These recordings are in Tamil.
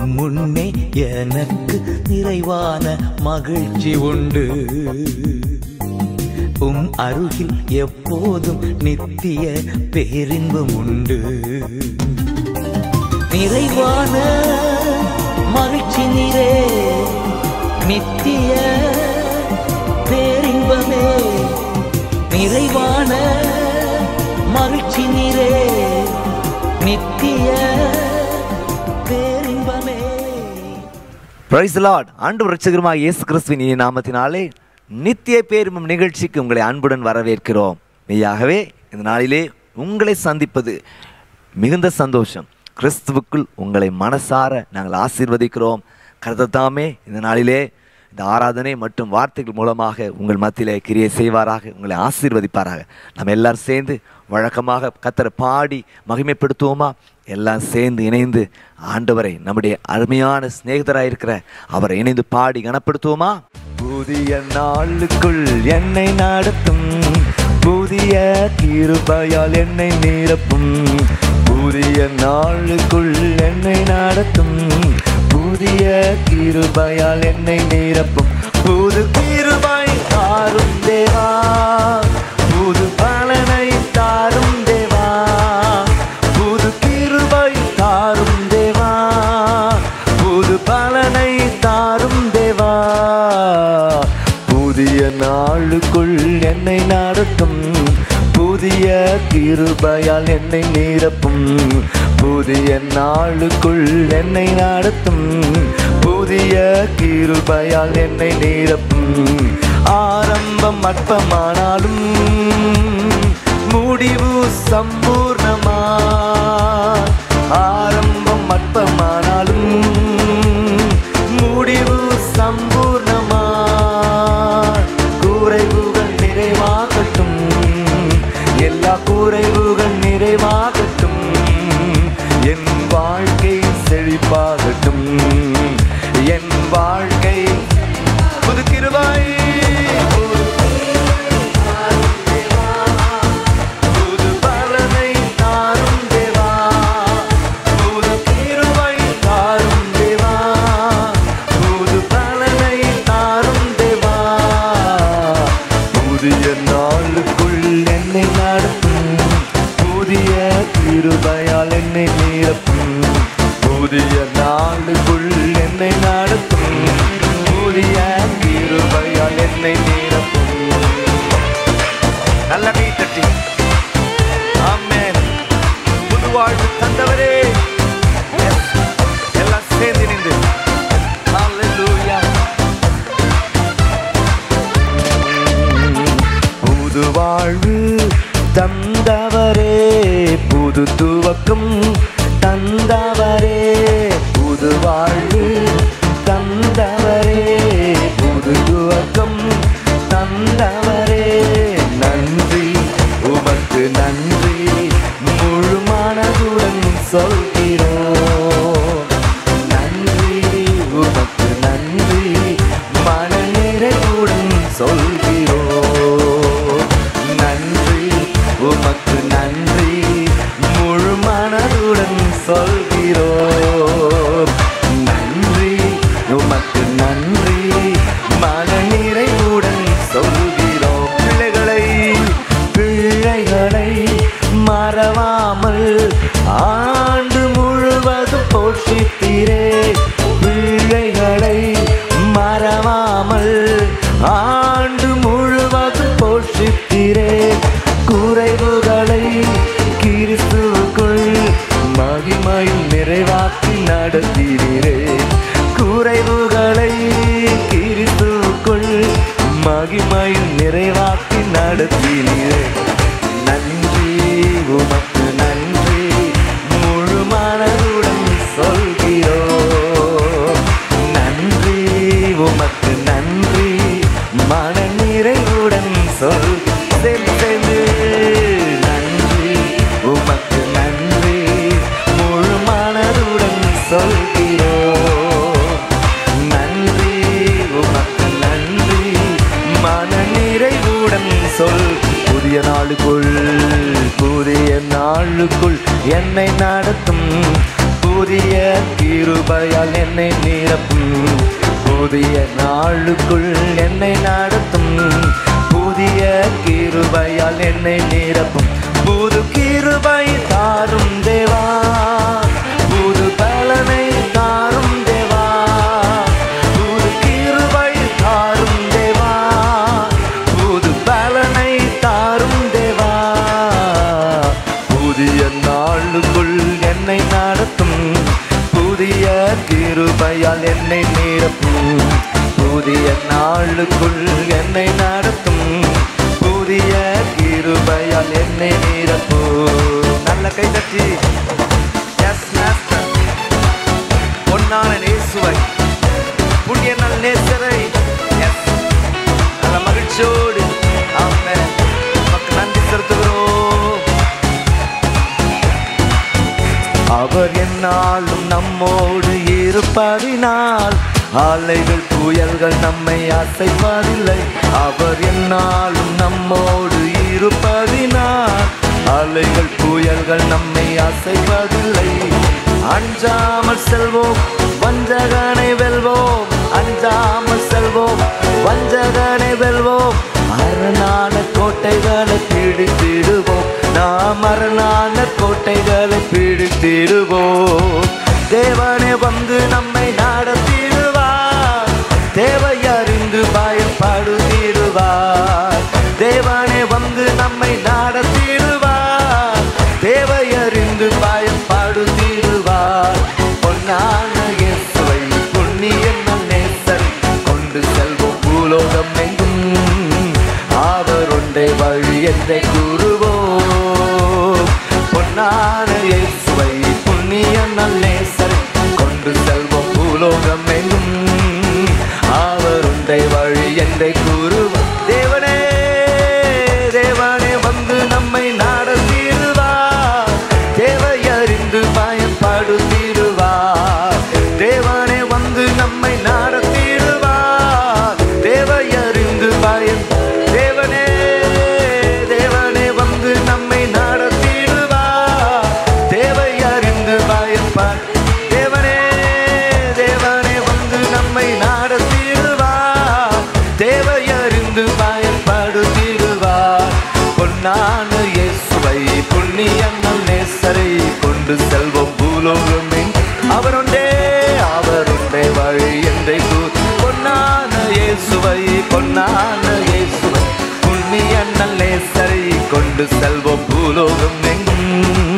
உம் முன்னே எனக்கு நிறைவான மகிழ்ச்சி உண்டு உம் அருகில் எப்போதும் நித்திய பேரின்பம் உண்டு நிறைவான மகிழ்ச்சி நீரே நித்திய பேரின்பமே நிறைவான மகிழ்ச்சி நீரே நித்திய பேரின்பமே பிரைஸ் லார்ட் ஆண்டு ரட்சகருமாய் இயேசு கிறிஸ்துவின் இனிய நாமத்தினாலே நித்திய பேருமம் நிகழ்ச்சிக்கு உங்களை அன்புடன் வரவேற்கிறோம் மெய்யாகவே இந்த நாளிலே உங்களை சந்திப்பது மிகுந்த சந்தோஷம் கிறிஸ்துவுக்குள் உங்களை மனசார நாங்கள் ஆசீர்வதிக்கிறோம் கருதத்தாமே இந்த நாளிலே இந்த ஆராதனை மற்றும் வார்த்தைகள் மூலமாக உங்கள் மத்தியிலே கிரியை செய்வாராக உங்களை ஆசீர்வதிப்பாராக நம்ம எல்லாரும் சேர்ந்து வழக்கமாக கத்தரை பாடி மகிமைப்படுத்துவோமா எல்லாம் சேர்ந்து இணைந்து ஆண்டவரை நம்முடைய அருமையான சிநேகிதராக இருக்கிற அவரை இணைந்து பாடி கனப்படுத்துவோமா புதிய நாளுக்குள் என்னை நடத்தும் புதிய கிருபையால் என்னை நிரப்பும் புதிய நாளுக்குள் என்னை நடத்தும் புதிய கிருபையால் என்னை நிரப்பும் புது கிருபை தாரும் தேவா புது பலனை தாரும் தேவா புது கிருபை தாரும் தேவா புது பலனை தாரும் தேவா புதிய நாளுக்குள் என்னை நடத்தும் புதிய கிருபையால் என்னை நிரப்பும் புதிய நாளுக்குள் என்னை நடத்தும் புதிய கிருபையால் என்னை நிரப்பும் ஆரம்பம் அற்பமானாலும் முடிவு சம்பூர்ணமா ஆரம்பம் அற்பமானாலும் முடிவு சம்பூர்ணமா குறைவுகள் நிறைவாகட்டும் எல்லா குறைவுகள் நிறைவாகட்டும் என் வாழ்க்கை செழிப்பாகட்டும் என் வாழ்க்கை புது கிருபாய் புது பலனை தாரும் தேவா புது கிருபை தாரும் தேவா புது பலனை தாரும் தேவா புதிய நாளுக்குள் என்னை நடத்தும் புதிய கிருபையால் என்னை நிரப்பும் புதிய நாளுக்குள் என்னை நடத்தும் புதிய கிருபையால் என்னை நிரப்பும் நல்ல கை தட்டி ஆமென் புது வாழ்வு தந்தவரே Yes. எல்லாம் சேர்ந்து நின்று Hallelujah. புது வாழ்வு தந்தவரே புது துவக்கம் தந்தவரே புது வாழ்வு தந்தவரே புது துவக்கம் தந்தவரே நன்றி உமக்கு நன்றி முழு மனதுடன் சொல்கிறோம் நன்றி உமக்கு நன்றி மன நிறைவுடன் சொல்கிறோம் நன்றி உமக்கு நன்றி முழு மனதுடன் சொல்கிறோம் நன்றி உமக்கு நன்றி மன நிறைவுடன் சொல்கிறோம் பிள்ளைகளை பிள்ளைகளை மறவாமல் ஆண்டு முழுவதும் போஷித்தீரே பிள்ளைகளை மறவாமல் ஆண்டு முழுவதும் போஷித்தீரே குறைவுகளை கிறிஸ்துவுக்குள் மகிமையில் நிறைவாக்கி நடத்தினீரே குறைவுகளை கிறிஸ்துவுக்குள் மகிமையில் நிறைவாக்கி நடத்தினீரே நன்றி உமக்கு நன்றி முழு மனதுடன் சொல்கிறோம் நன்றி உமக்கு நன்றி மன நிறைவுடன் சொல் சேர்ந்து சேர்ந்து நன்றி உமக்கு நன்றி முழு மனதுடன் சொல்கிறோம் நன்றி உமக்கு நன்றி மன நிறைவுடன் சொல் புதிய நாளுக்குள் புதிய நாளுக்குள் என்னை நடத்தும் புதிய கிருபையால் என்னை நிரப்பும் புதிய நாளுக்குள் என்னை நடத்தும் புதிய கிருபையால் என்னை நிரப்பும் புது கிருபை தாரும் தேவா புது பலனை தாரும் தேவா புது கிருபை தாரும் தேவா புது பலனை தாரும் தேவா புதிய நாளுக்குள் என்னை நடத்தும் புதிய கிருபையால் என்னை நிரப்பும் புதிய நாளுக்குள் என்னை நடத்தும் புதிய கிருபையால் என்னை நிரப்பும் நல்ல கை தட்டி எஸ் மாஸ்டர் பொன்னான நேசுவை புண்ணிய நல் நேசரை எஸ் நல்ல மகிழ்ச்சியோடு ஆமென் நமக்கு நன்றி செலுத்துகிறோம் அவர் என்னாலும் நம்மோடு இருப்பதினால் அலைகள் புயல்கள் நம்மை அசைப்பதில்லை அவர் என்னாலும் நம்மோடு இருப்பதினால் அலைகள் புயல்கள் நம்மை அசைப்பதில்லை அஞ்சாமல் செல்வோம் வஞ்சகனை வெல்வோம் அஞ்சாமல் செல்வோம் வஞ்சகனை வெல்வோம் அரணான கோட்டைகளை பிடித்திடுவோம் நாம் அரணான கோட்டைகளை பிடித்திடுவோம் தேவனே வந்து நம்மை நடத்திடுவார் தேவை அறிந்து பயப்படுத்திடுவார் தேவனே வந்து நம்மை நடத்திடுவார் தேவை அறிந்து பயப்படுத்திடுவார் பொன்னான இயேசுவை புண்ணிய நேசரை கொண்டு செல்வோம் பூலோகம் எங்கும் அவர் ஒன்றை வழி என்றை கூறுவோம் பொன்னான இயேசுவை புண்ணிய நேசரை கொண்டு செல்வோம் பூலோகம் எங்கும் அவர் ஒன்றை வழி என்றை கூறுவோம் தேவனே தேவனே வந்து நம்மை நடத்திடுவார் தேவை அறிந்து பயன்படுத்திடுவார் தேவனே வந்து நம்மை நடத்திடுவார் தேவை அறிந்து பயன் தேவனே தேவனே வந்து நம்மை நடத்திடுவார் தேவை அறிந்து பயன்பா தேவனே தேவனே வந்து நம்மை நடத்திடுவார் தேவை அறிந்து பயன்படுத்திடுவார் பொன்னான இயேசுவை புண்ணியங்கள் நேசரை கொண்டு செல்வோம் பூலோகம் அவர் உண்டே அவர் உண்டே வழி என்றை கூ- பொன்னான இயேசுவை பொன்னான இயேசுவை புண்ணியங்கள் நேசரை கொண்டு செல்வோம் பூலோகம் எங்கும்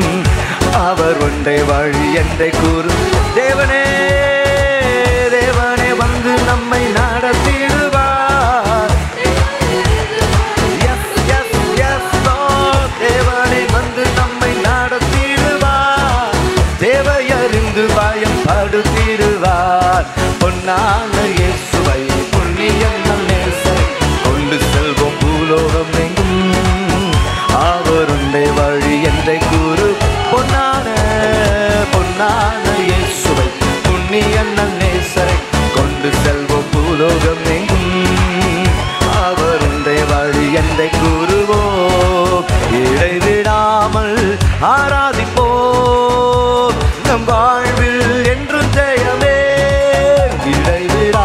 அவர் ஒன்றை வழி என்றை கூறு தேவனே தேவனே வந்து நம்மை நடத்திடுவார் Yes, yes, yes, Lord. தேவனே வந்து நம்மை நடத்திடுவார் தேவை அறிந்து பயம் படுத்திடுவார் பொன்னான இயேசுவை புண்ணியம் நேசை கொண்டு செல்வோம் பூலோகம் எங்கும் அவர் உண்டை வழி என்றை கூறு பொன்னான பொன்னான இயேசுவை புண்ணிய நேசரை கொண்டு செல்வோம் பூலோகம் எங்கும் அவர் உண்டை வழி என்றை கூறுவோம் இடைவிடாமல் ஆராதிப்போம் நம் வாழ்வில் என்று ஜெயமே இடைவிடாமல்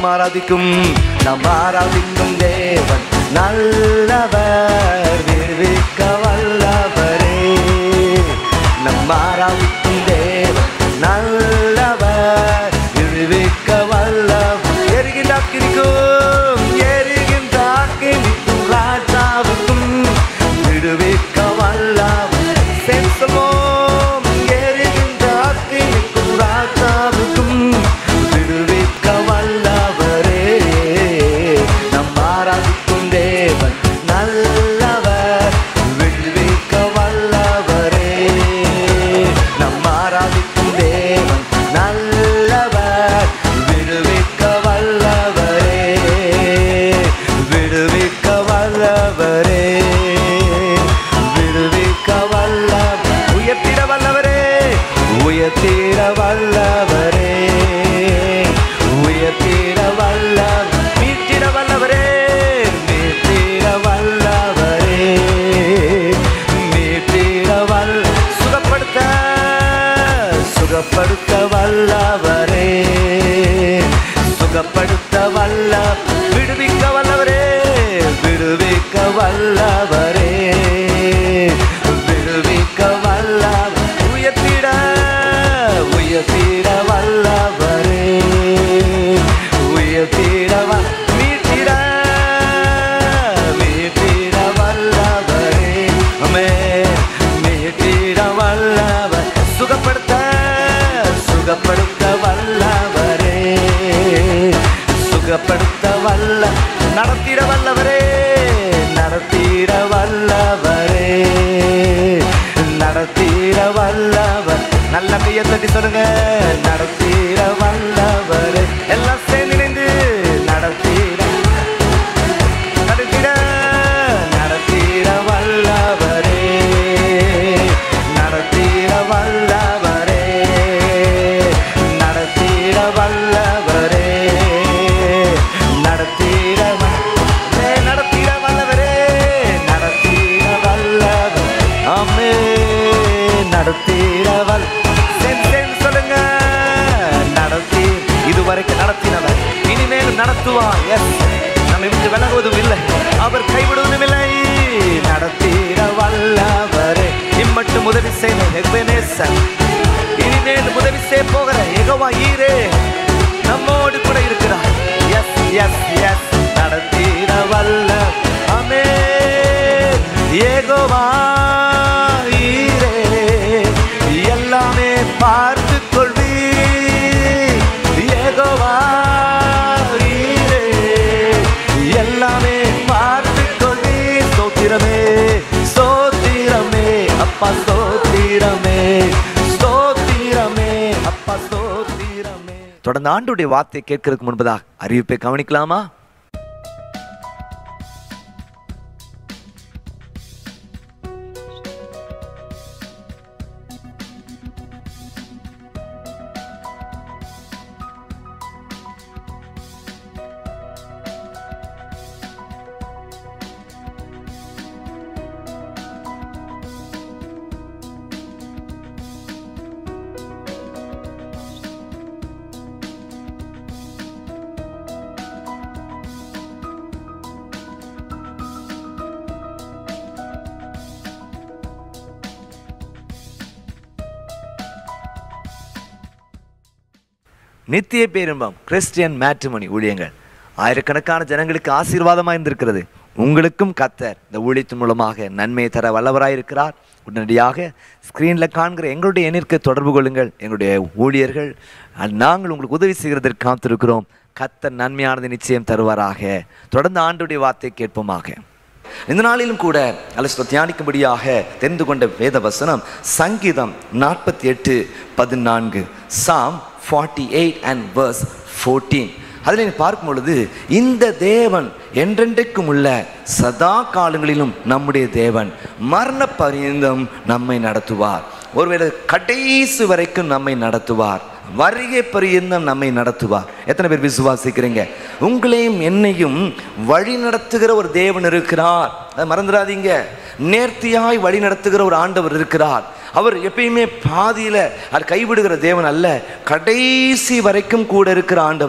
ஆராதிக்கும் நம் ஆராதிக்கும் தேவன் நல்லவர் விடுவிக்க வல்லவரே நம் ஆராதிக்கும் தேவன் நல்லவர் விடுவிக்க வல்லவர் எரிகின்ற அக்கினிக்கும் எரிகின்ற அக்கினிக்கும் ராஜாவுக்கும் விடுவிக்க வல்லவர் செல்சமோம் எரிகின்ற அக்கினிக்கும் ராஜாவுக்கும் விடுவிக்க வல்லவரே நம் ஆராதிக்கும் தேவன் நல்லவர் விடுவிக்க வல்லவரே நம் ஆராதிக்கும் தேவன் நல்லவர் விடுவிக்க வல்லவரே விடுவிக்க வல்லவரே விடுவிக்க வல்ல உயர்த்திட வல்லவரே உயர்த்திட வல்லவரே உயர்த்திட வல்ல மீட்டிட வல்லவரே மீட்டிட வல்லவரே மீட்டிட வல்ல சுகப்படுத்த சுகப்படுத்த வல்லவரே சுகப்படுத்த வல்ல விடுவிக்க வல்லவரே விடுவிக்க வல்லவரே விடுவிக்க வல்ல உயர்த்திட உயர்த்திட வல்லவரே உயர்த்திட வ- மீட்டிட மீட்டிட வல்லவரே அமே மீட்டிட வல்லவர் சுகப்படுத்த சுகப்படுத்த வல்லவரே சுகப்படுத்த வல்ல நடத்திட வல்லவரே நடத்திட வல்லவரே நடத்திட வல்லவர் நல்ல கையை தட்டி சொல்லுங்க நடத்திட வல்லவரே எல்லாம் சேர்ந்து இணைந்து நடத்திட நடத்திட நடத்திட வல்லவரே நடத்திட வல்லவரே நடத்திட வல்லவரே நடத்திட வ- நடத்திட வல்லவரே நடத்திட வல்லவர் ஆமே நடத்திட வல் சென் சென் சொல்லுங்க நடத்தி இதுவரைக்கும் நடத்தினவர் இனிமேலும் நடத்துவார் எஸ் நம்மை விட்டு விலகுவதும் இல்லை அவர் கைவிடுவதும் இல்லை நடத்திட வல்லவரே இம்மட்டும் உதவி செய்த எக்பெனேசன் இனிமேல் உதவி செய்ய போகிற எகவா ஈரே நம்மோடு கூட இருக்கிறார் எஸ் எஸ் எஸ் நடத்திட வல்ல அமே ஏகோவா ஈரே எல்லாமே பார்த்து கொள்வி ஏகோவா ஈரே எல்லாமே பார்த்து கொள்வி சோத்திரமே சோத்திரமே அப்பா சோத்திரமே ஸ்தோத்திரமே அப்பா ஸ்தோத்திரமே தொடர்ந்து ஆண்டுடைய வார்த்தை கேட்கறதுக்கு முன்பதாக அறிவிப்பை கவனிக்கலாமா நித்திய பேரின்பம் கிறிஸ்டியன் மேட்ரிமோனி ஊழியங்கள் ஆயிரக்கணக்கான ஜனங்களுக்கு ஆசீர்வாதமாக இருந்திருக்கிறது உங்களுக்கும் கத்தர் இந்த ஊழியத்தின் மூலமாக நன்மையை தர வல்லவராயிருக்கிறார் உடனடியாக ஸ்க்ரீனில் காண்கிற எங்களுடைய எண்ணிற்கு தொடர்பு கொள்ளுங்கள் எங்களுடைய ஊழியர்கள் அஹ், நாங்கள் உங்களுக்கு உதவி செய்கிறதற்கு காத்திருக்கிறோம் கத்தர் நன்மையானது நிச்சயம் தருவாராக தொடர்ந்து ஆண்டுடைய வார்த்தை கேட்போமாக இந்த நாளிலும் கூட அலசு தியானிக்கும்படியாக தெரிந்து கொண்ட வேத வசனம் சங்கீதம் நாற்பத்தி எட்டு பதினான்கு Psalm forty eight and verse fourteen அதில் நீ பார்க்கும் பொழுது இந்த தேவன் என்றென்றைக்கும் உள்ள சதா காலங்களிலும் நம்முடைய தேவன் மரண பரியந்தம் நம்மை நடத்துவார் ஒருவேளை கடைசி வரைக்கும் நம்மை நடத்துவார் வருகை பரியந்தம் நம்மை நடத்துவார் எத்தனை பேர் விசுவாசிக்கிறீங்க உங்களையும் என்னையும் வழி நடத்துகிற ஒரு தேவன் இருக்கிறார் அதை மறந்துடாதீங்க நேர்த்தியாய் வழி நடத்துகிற ஒரு ஆண்டவர் இருக்கிறார் அவர் எப்பயுமே பாதியில அது கைவிடுகிற தேவன் அல்ல கடைசி வரைக்கும் கூட இருக்கிற ஆண்டவர்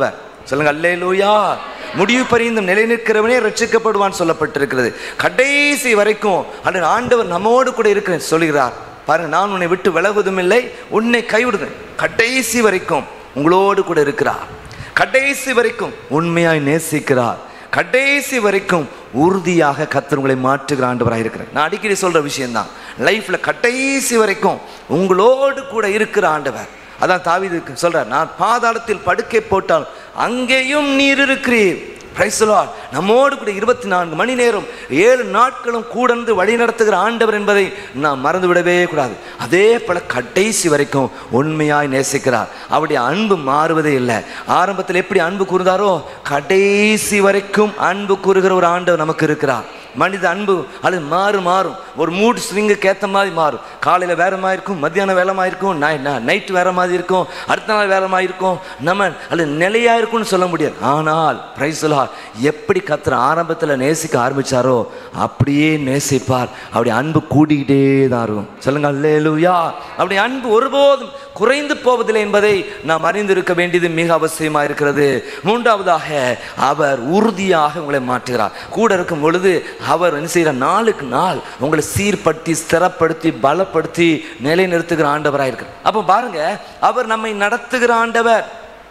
சொல்லுங்க அல்லேலூயா முடிவு பரிந்தும் நிலை நிற்கிறவனே ரட்சிக்கப்படுவான் சொல்லப்பட்டிருக்கிறது கடைசி வரைக்கும் அந்த ஆண்டவர் நம்மோடு கூட இருக்கிறேன் சொல்கிறார் பாருங்க நான் உன்னை விட்டு விலகுவதும் இல்லை உன்னை கைவிடுவேன் கடைசி வரைக்கும் உங்களோடு கூட இருக்கிறார் கடைசி வரைக்கும் உண்மையாய் நேசிக்கிறார் கடைசி வரைக்கும் உறுதியாக கர்த்தர் உங்களை மாற்றுகிற ஆண்டவராக இருக்கிறேன் நான் அடிக்கடி சொல்ற விஷயம்தான் லைஃப்ல கடைசி வரைக்கும் உங்களோடு கூட இருக்கிற ஆண்டவர் அதான் தாவீதுக்கு சொல்றார் நான் பாதாளத்தில் படுக்கை போட்டால் அங்கேயும் நீர் இருக்கிறீர் Praise the Lord. நம்மோடு கூட இருபத்தி நான்கு மணி நேரம் ஏழு நாட்களும் கூடந்து வழி நடத்துகிற ஆண்டவர் என்பதை நாம் மறந்து விடவே கூடாது அதே போல கடைசி வரைக்கும் உண்மையாய் நேசிக்கிறார் அவருடைய அன்பு மாறுவதே இல்லை ஆரம்பத்தில் எப்படி அன்பு கூர்ந்தாரோ கடைசி வரைக்கும் அன்பு கூறுகிற ஒரு ஆண்டவர் நமக்கு இருக்கிறார் மனித அன்பு அது மாறும் மாறும் ஒரு மூட் ஸ்விங்குக்கு ஏற்ற மாதிரி மாறும் காலையில் வேற மாதிரி இருக்கும் மத்தியானம் வேலை மாதிரி இருக்கும் நைட்டு வேற மாதிரி இருக்கும் அடுத்த நாள் வேற மாதிரி இருக்கும் நம்ம அது நிலையா இருக்கும்னு சொல்ல முடியாது ஆனால் பிரைஸ்லா எப்படி கத்துற ஆரம்பத்தில் நேசிக்க ஆரம்பிச்சாரோ அப்படியே நேசிப்பார் அவருடைய அன்பு கூடிக்கிட்டே தான் இருக்கும் சொல்லுங்க அல்லேலூயா அவருடைய அன்பு ஒருபோதும் குறைந்து போவதில்லை என்பதை நாம் அறிந்திருக்க வேண்டியது மிக அவசியமாக இருக்கிறது மூன்றாவதாக அவர் உறுதியாக உங்களை மாற்றுகிறார் கூட இருக்கும் பொழுது அவர் என்ன செய்கிற நாளுக்கு நாள் உங்களை சீர்படுத்தி ஸ்திரப்படுத்தி பலப்படுத்தி நிலைநிறுத்துகிற ஆண்டவராக இருக்கிறார் அப்போ பாருங்க அவர் நம்மை நடத்துகிற ஆண்டவர்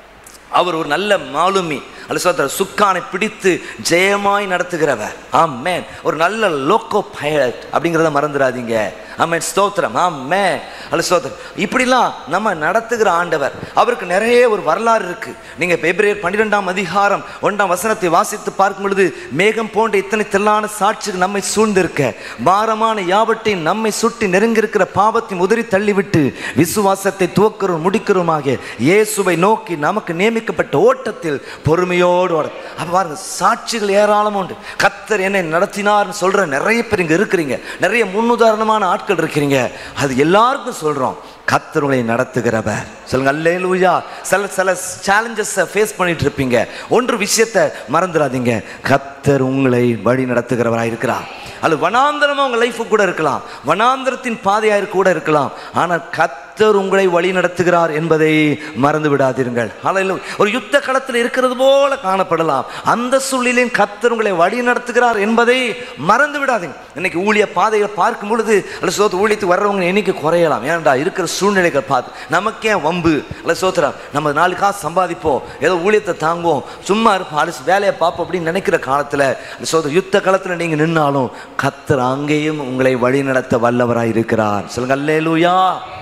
அவர் ஒரு நல்ல மாலுமி அல்ல சொல்ற சுக்கானை பிடித்து ஜெயமாய் நடத்துகிறவர் ஆமேன் ஒரு நல்ல லோக்கோ பைலட் அப்படிங்கிறத மறந்துடாதீங்க ஆமேன் ஸ்தோத்திரம் ஆமேன் அல்ல ஸ்தோத்திரம் இப்படிலாம் நம்ம நடத்துகிற ஆண்டவர் அவருக்கு நிறைய ஒரு வரலாறு இருக்கு நீங்க பிப்ரவரி பன்னிரெண்டாம் அதிகாரம் ஒன்றாம் வசனத்தை வாசித்து பார்க்கும் பொழுது மேகம் போன்ற இத்தனை தெல்லான சாட்சிகள் நம்மை சூழ்ந்திருக்க பாரமான யாவற்றையும் நம்மை சுட்டி நெருங்கியிருக்கிற பாவத்தை உதறி தள்ளிவிட்டு விசுவாசத்தை துவக்கிறோம் முடிக்கிறோமாக இயேசுவை நோக்கி நமக்கு நியமிக்கப்பட்ட ஓட்டத்தில் பொறுமையோடு ஓட அப்ப பாருங்க சாட்சிகள் ஏராளம் உண்டு கத்தர் என்னை நடத்தினார்னு சொல்ற நிறைய பேர் இங்க இருக்கிறீங்க நிறைய முன்னுதாரணமான ஆட்கள் இருக்கிறீங்க அது எல்லாருக்கும் சொல்றோம் கத்தர் உங்களை நடத்துகிறவர் சொல்லுங்க அல்லேலூயா சில சில சேலஞ்சஸை ஃபேஸ் பண்ணிட்டு இருப்பீங்க ஒன்று விஷயத்தை மறந்துடாதீங்க கத்தர் உங்களை வழி நடத்துகிறவராக இருக்கிறார் அது வனாந்தரமா உங்க லைஃப் கூட இருக்கலாம் வனாந்தரத்தின் பாதையாக கூட இருக்கலாம் ஆனால் கத்தர் உங்களை வழி நடத்துகிறார் என்பதை மறந்து விடாதீர்கள் ஹalleluya. ஒரு யுத்த களத்தில் இருக்கிறது போல காணப்படலாம் அந்த சூழ்நிலையும் கத்தர் உங்களை வழி நடத்துகிறார் என்பதை மறந்து விடாதீங்க இன்னைக்கு ஊழிய பாதைகளை பார்க்கும் பொழுது அல்ல சோத்து ஊழியத்துக்கு வர்றவங்க எண்ணிக்கை குறையலாம் ஏன்டா இருக்கிற சூழ்நிலைகள் பார்த்து நமக்கே வம்பு அல்ல சோத்திரம் நம்ம நாலு காசு சம்பாதிப்போம் ஏதோ ஊழியத்தை தாங்குவோம் சும்மா இருப்போம் அலிஸ் வேலையை பார்ப்போம் அப்படின்னு நினைக்கிற காலத்தில் சோதர யுத்த காலத்தில் நீங்கள் நின்னாலும் கத்தர் அங்கேயும் உங்களை வழி நடத்த வல்லவராய் இருக்கிறார் சொல்லுங்க அல்லேலூயா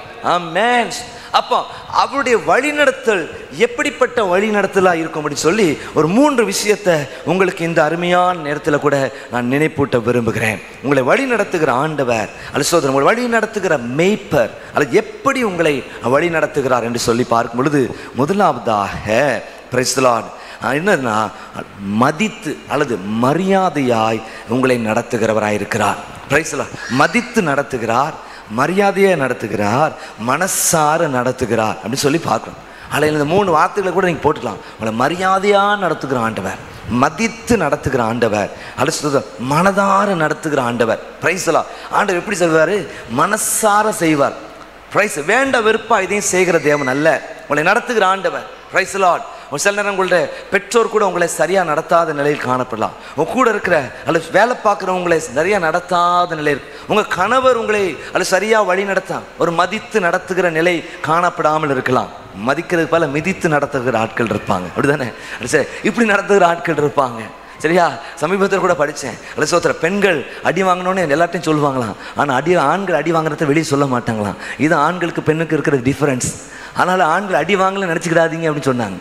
ஆமென் அப்போ அவருடைய வழிநடத்தல் எப்படிப்பட்ட வழிநடத்தலா இருக்கும் அப்படின்னு சொல்லி ஒரு மூன்று விஷயத்தை உங்களுக்கு இந்த அருமையான நேரத்தில் கூட நான் நினைப்பூட்ட விரும்புகிறேன் உங்களை வழி நடத்துகிற ஆண்டவர் அல்லது சோதரன் உங்களை வழி நடத்துகிற மேய்ப்பர் அல்லது எப்படி உங்களை வழி நடத்துகிறார் என்று சொல்லி பார்க்கும் பொழுது முதலாவதாக பிரைஸ்லாட் என்னன்னா மதித்து அல்லது மரியாதையாய் உங்களை நடத்துகிறவராய் இருக்கிறார் பிரைஸ்லாட் மதித்து நடத்துகிறார் மரியாதையை நடத்துகிறார் மனசார நடத்துகிறார் அப்படின்னு சொல்லி பார்க்கணும் அதில் இந்த மூணு வார்த்தைகளை கூட நீங்கள் போட்டுக்கலாம் உங்களை மரியாதையாக நடத்துகிற ஆண்டவர் மதித்து நடத்துகிற ஆண்டவர் அடுத்தது மனதார நடத்துகிற ஆண்டவர் பிரைஸ்லா ஆண்டவர் எப்படி சொல்வார் மனசார செய்வார் பிரைஸ் வேண்ட வெறுப்பா இதையும் செய்கிற தேவன் அல்ல உங்களை நடத்துகிற ஆண்டவர் பிரைஸ் லார்ட் ஒரு சில நேரம் உங்களுடைய பெற்றோர் கூட உங்களை சரியாக நடத்தாத நிலையில் காணப்படலாம் உங்க கூட இருக்கிற அல்லது வேலை பார்க்குறவங்களை சரியாக நடத்தாத நிலையில் உங்கள் கணவர் உங்களை அல்லது சரியாக வழி நடத்தா ஒரு மதித்து நடத்துகிற நிலை காணப்படாமல் இருக்கலாம் மதிக்கிறது போல மிதித்து நடத்துகிற ஆட்கள் இருப்பாங்க அப்படிதானே அது சரி இப்படி நடத்துகிற ஆட்கள் இருப்பாங்க சரியா சமீபத்தில் கூட படித்தேன் அல்ல சோத்திர பெண்கள் அடி வாங்கினோன்னு எல்லாத்தையும் சொல்லுவாங்களாம் ஆனால் அடி ஆண்கள் அடி வாங்குறத வெளியே சொல்ல மாட்டாங்களாம் இது ஆண்களுக்கு பெண்ணுக்கு இருக்கிற டிஃபரன்ஸ் அதனால் ஆண்கள் அடி வாங்கல நினச்சிக்கிடாதீங்க அப்படின்னு சொன்னாங்க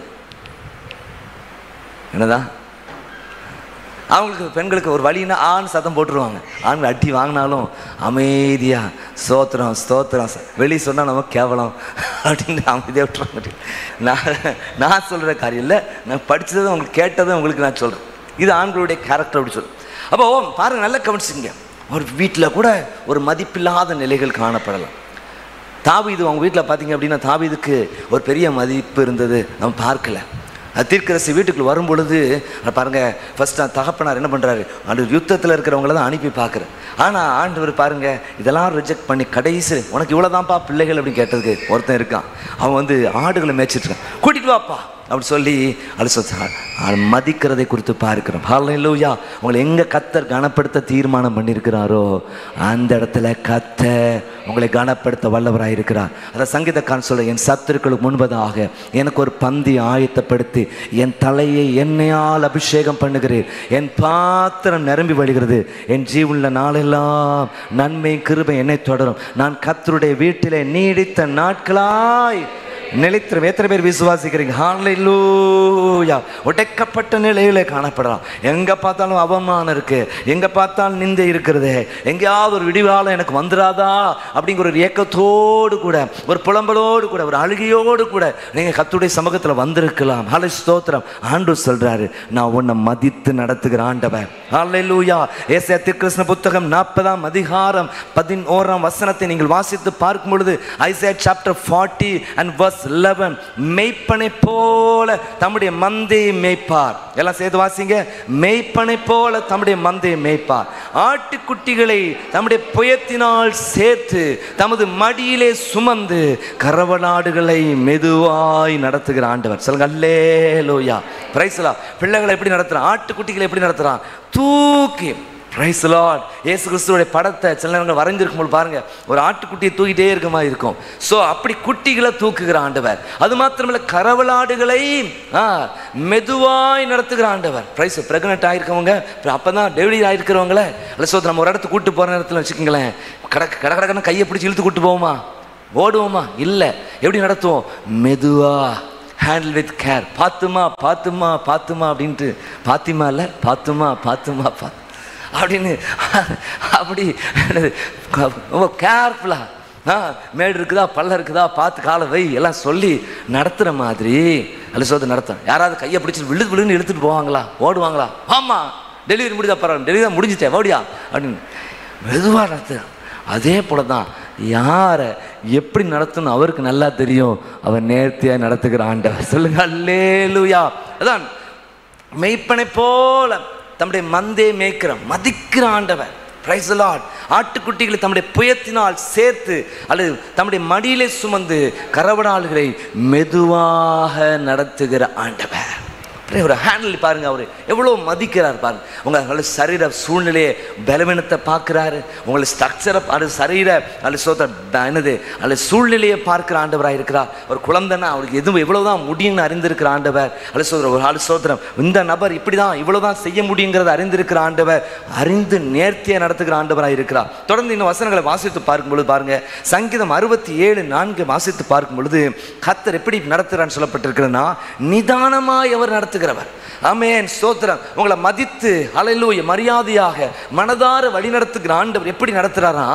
என்னதான் அவங்களுக்கு பெண்களுக்கு ஒரு வழின்னா ஆண் சத்தம் போட்டுருவாங்க ஆண்கள் அடி வாங்கினாலும் அமைதியாக ஸ்தோத்திரம் ஸ்தோத்திரம் வெளியே சொன்னால் நமக்கு கேவலம் அப்படின்னு அமைதியாக விட்டுருவாங்க நான் நான் சொல்கிற காரியம் இல்லை நான் படித்ததும் உங்களுக்கு கேட்டதும் உங்களுக்கு நான் சொல்கிறேன் இது ஆண்களுடைய கேரக்டர் அப்படி சொல்கிறேன் அப்போ பாருங்க நல்லா கவனிச்சுங்க ஒரு வீட்டில் கூட ஒரு மதிப்பில்லாத நிலைகள் காணப்படலாம் தாவீது அவங்க வீட்டில் பார்த்தீங்க அப்படின்னா தாவீதுக்கு ஒரு பெரிய மதிப்பு இருந்தது நம்ம பார்க்கல அது தீர்க்கரசி வீட்டுக்குள்ள வரும் பொழுது அது பாருங்க ஃபர்ஸ்ட் தகப்பனார் என்ன பண்ணுறாரு அந்த யுத்தத்தில் இருக்கிறவங்கள தான் அனுப்பி பார்க்குறேன் ஆனால் ஆண்டவர் பாருங்க இதெல்லாம் ரிஜெக்ட் பண்ணி கடைசி உனக்கு இவ்வளோதான்ப்பா பிள்ளைகள் அப்படின்னு கேட்டதுக்கு ஒருத்தன் இருக்கான் அவன் வந்து ஆடுகளை மேய்ச்சிட்டு இருக்கான் கூட்டிட்டு வாப்பா அப்படி சொல்லி அது சொல் மதிக்கிறதை குறித்து பார்க்கிறோம் ஹalleluya உங்களை எங்க கத்தர் கனப்படுத்த தீர்மானம் பண்ணியிருக்கிறாரோ அந்த இடத்துல கத்த உங்களை கனப்படுத்த வல்லவராக இருக்கிறார் அதை சங்கீதக்காரன் சொல்ல என் சத்துருக்களுக்கு முன்பதாக எனக்கு ஒரு பந்தி ஆயத்தப்படுத்தி என் தலையை எண்ணெயால் அபிஷேகம் பண்ணுகிறேன் என் பாத்திரம் நிரம்பி வழிகிறது என் ஜீவனுள்ள நாளெல்லாம் நன்மை கிருபை என்னை தொடரும் நான் கத்தருடைய வீட்டிலே நீடித்த நாட்களாய் நிலைத்திரும் எத்தனை பேர் விசுவாசிக்கிறீங்க ஹalleluya உடைக்கப்பட்ட நிலையில காணப்படலாம் எங்க பார்த்தாலும் அவமானம் இருக்கு எங்க பார்த்தாலும் நிந்தை இருக்கிறது எங்கேயாவது ஒரு விடிவாலம் எனக்கு வந்துடாதா அப்படிங்கிற ஒரு ஏக்கத்தோடு கூட ஒரு புலம்பலோடு கூட ஒரு அழுகையோடு கூட நீங்க கத்துடைய சமூகத்துல வந்திருக்கலாம் ஹலை ஸ்தோத்திரம் ஆண்டு சொல்றாரு நான் உன்னை மதித்து நடத்துகிற ஆண்டவர் ஹalleluya ஏசாயா திருக்கிருஷ்ண புத்தகம் நாற்பதாம் அதிகாரம் பதினோராம் வசனத்தை நீங்கள் வாசித்து பார்க்கும் பொழுது Isaiah chapter forty and verse eleven மெய்ப்பனை போல தம்முடைய மந்தையை மேய்ப்பார் எல்லாம் சேர்த்து வாசிங்க மெய்ப்பனை போல தம்முடைய மந்தையை மேய்ப்பார் ஆட்டுக்குட்டிகளை தம்முடைய புயத்தினால் சேர்த்து தமது மடியிலே சுமந்து கரவநாடுகளை மெதுவாய் நடத்துகிற ஆண்டவர் சொல்லுங்க அல்லே லோயா பிரைஸ்லா பிள்ளைகளை எப்படி நடத்துறான் ஆட்டுக்குட்டிகளை எப்படி நடத்துறான் தூக்கி பிரைஸ் லார்ட் இயேசு கிறிஸ்துவோடைய படத்தை சில நேரங்கள் வரைஞ்சிருக்கும் போது பாருங்க ஒரு ஆட்டுக்குட்டியை தூக்கிட்டே இருக்க மாதிரி இருக்கும் ஸோ அப்படி குட்டிகளை தூக்குகிற ஆண்டவர் அது மாத்திரமல்ல கரவலாடுகளை ஆ, மெதுவாய் நடத்துகிற ஆண்டவர் பிரைஸ் பிரெக்னென்ட் ஆயிருக்கவங்க அப்போ தான் டெலிவரி ஆயிருக்கிறவங்கள இல்லை ஸோ நம்ம ஒரு இடத்துக்கு கூட்டு போகிற நேரத்தில் வச்சுக்கோங்களேன் கடக்க கட கடக்கன்னு கையை பிடிச்சி இழுத்து கூட்டு போவோமா ஓடுவோமா இல்லை எப்படி நடத்துவோம் மெதுவா ஹேண்டில் வித் கேர் பாத்துமா பாத்துமா பாத்துமா அப்படின்ட்டு பாத்திமா இல்லை பாத்துமா பாத்துமா பா அப்படின்னு அப்படி என்னது, க- ரொம்ப கேர்ஃபுல்லாக ஆ மேடு இருக்குதா பள்ளம் இருக்குதா பார்த்து காலை வை எல்லாம் சொல்லி நடத்துகிற மாதிரி அலிசோது நடத்தும் யாராவது கையை பிடிச்சி விழு விழுன்னு இழுத்துட்டு போவாங்களா ஓடுவாங்களா ஆமாம் டெலிவரி முடிஞ்சா பரவாயில்ல டெலிவரி தான் முடிஞ்சிட்டேன் ஓடியா அப்படின்னு மெதுவாக நடத்துகிறேன் அதே போல தான் யாரை எப்படி நடத்தணும் அவருக்கு நல்லா தெரியும் அவர் நேர்த்தியாக நடத்துகிற ஆண்டவர் சொல்லுங்க அல்லேலூயா அதான் மெய்ப்பனை போல தம்முடைய மந்தே மேய்க்கிற மதிக்கிற ஆண்டவர் பிரைஸ் லார்ட் ஆட்டுக்குட்டிகளை தம்முடைய புயத்தினால் சேர்த்து அல்லது தம்முடைய மடியிலே சுமந்து கரவடாள்களை மெதுவாக நடத்துகிற ஆண்டவர் அப்படியே ஒரு ஹேண்டில் பாருங்க அவர் எவ்வளோ மதிக்கிறார் பாருங்க உங்கள் சரீர சூழ்நிலையை பலவீனத்தை பார்க்குறாரு உங்களை ஸ்ட்ரக்சரை அது சரீர அல்லது சோத்த என்னது அல்லது சூழ்நிலையை பார்க்குற ஆண்டவராக இருக்கிறார் ஒரு குழந்தைன்னா அவருக்கு எதுவும் எவ்வளோதான் முடியும்னு அறிந்திருக்கிற ஆண்டவர் அல்லது சோதர ஒரு ஆளு சோத்திரம் இந்த நபர் இப்படி தான் இவ்வளோ தான் செய்ய முடியுங்கிறத அறிந்திருக்கிற ஆண்டவர் அறிந்து நேர்த்தியை நடத்துகிற ஆண்டவராக இருக்கிறார் தொடர்ந்து இந்த வசனங்களை வாசித்து பார்க்கும் பொழுது பாருங்க சங்கீதம் அறுபத்தி ஏழு நான்கு வாசித்து பார்க்கும் பொழுது கத்தர் எப்படி நடத்துகிறான்னு சொல்லப்பட்டிருக்கிறதுனா நிதானமாய் அவர் நடத்துகிறவர் ஆமென் ஸ்தோத்திரம் உங்களை மதித்து அலையிலூய மரியாதையாக மனதார வழி நடத்துகிற ஆண்டவர் எப்படி நடத்துகிறாரா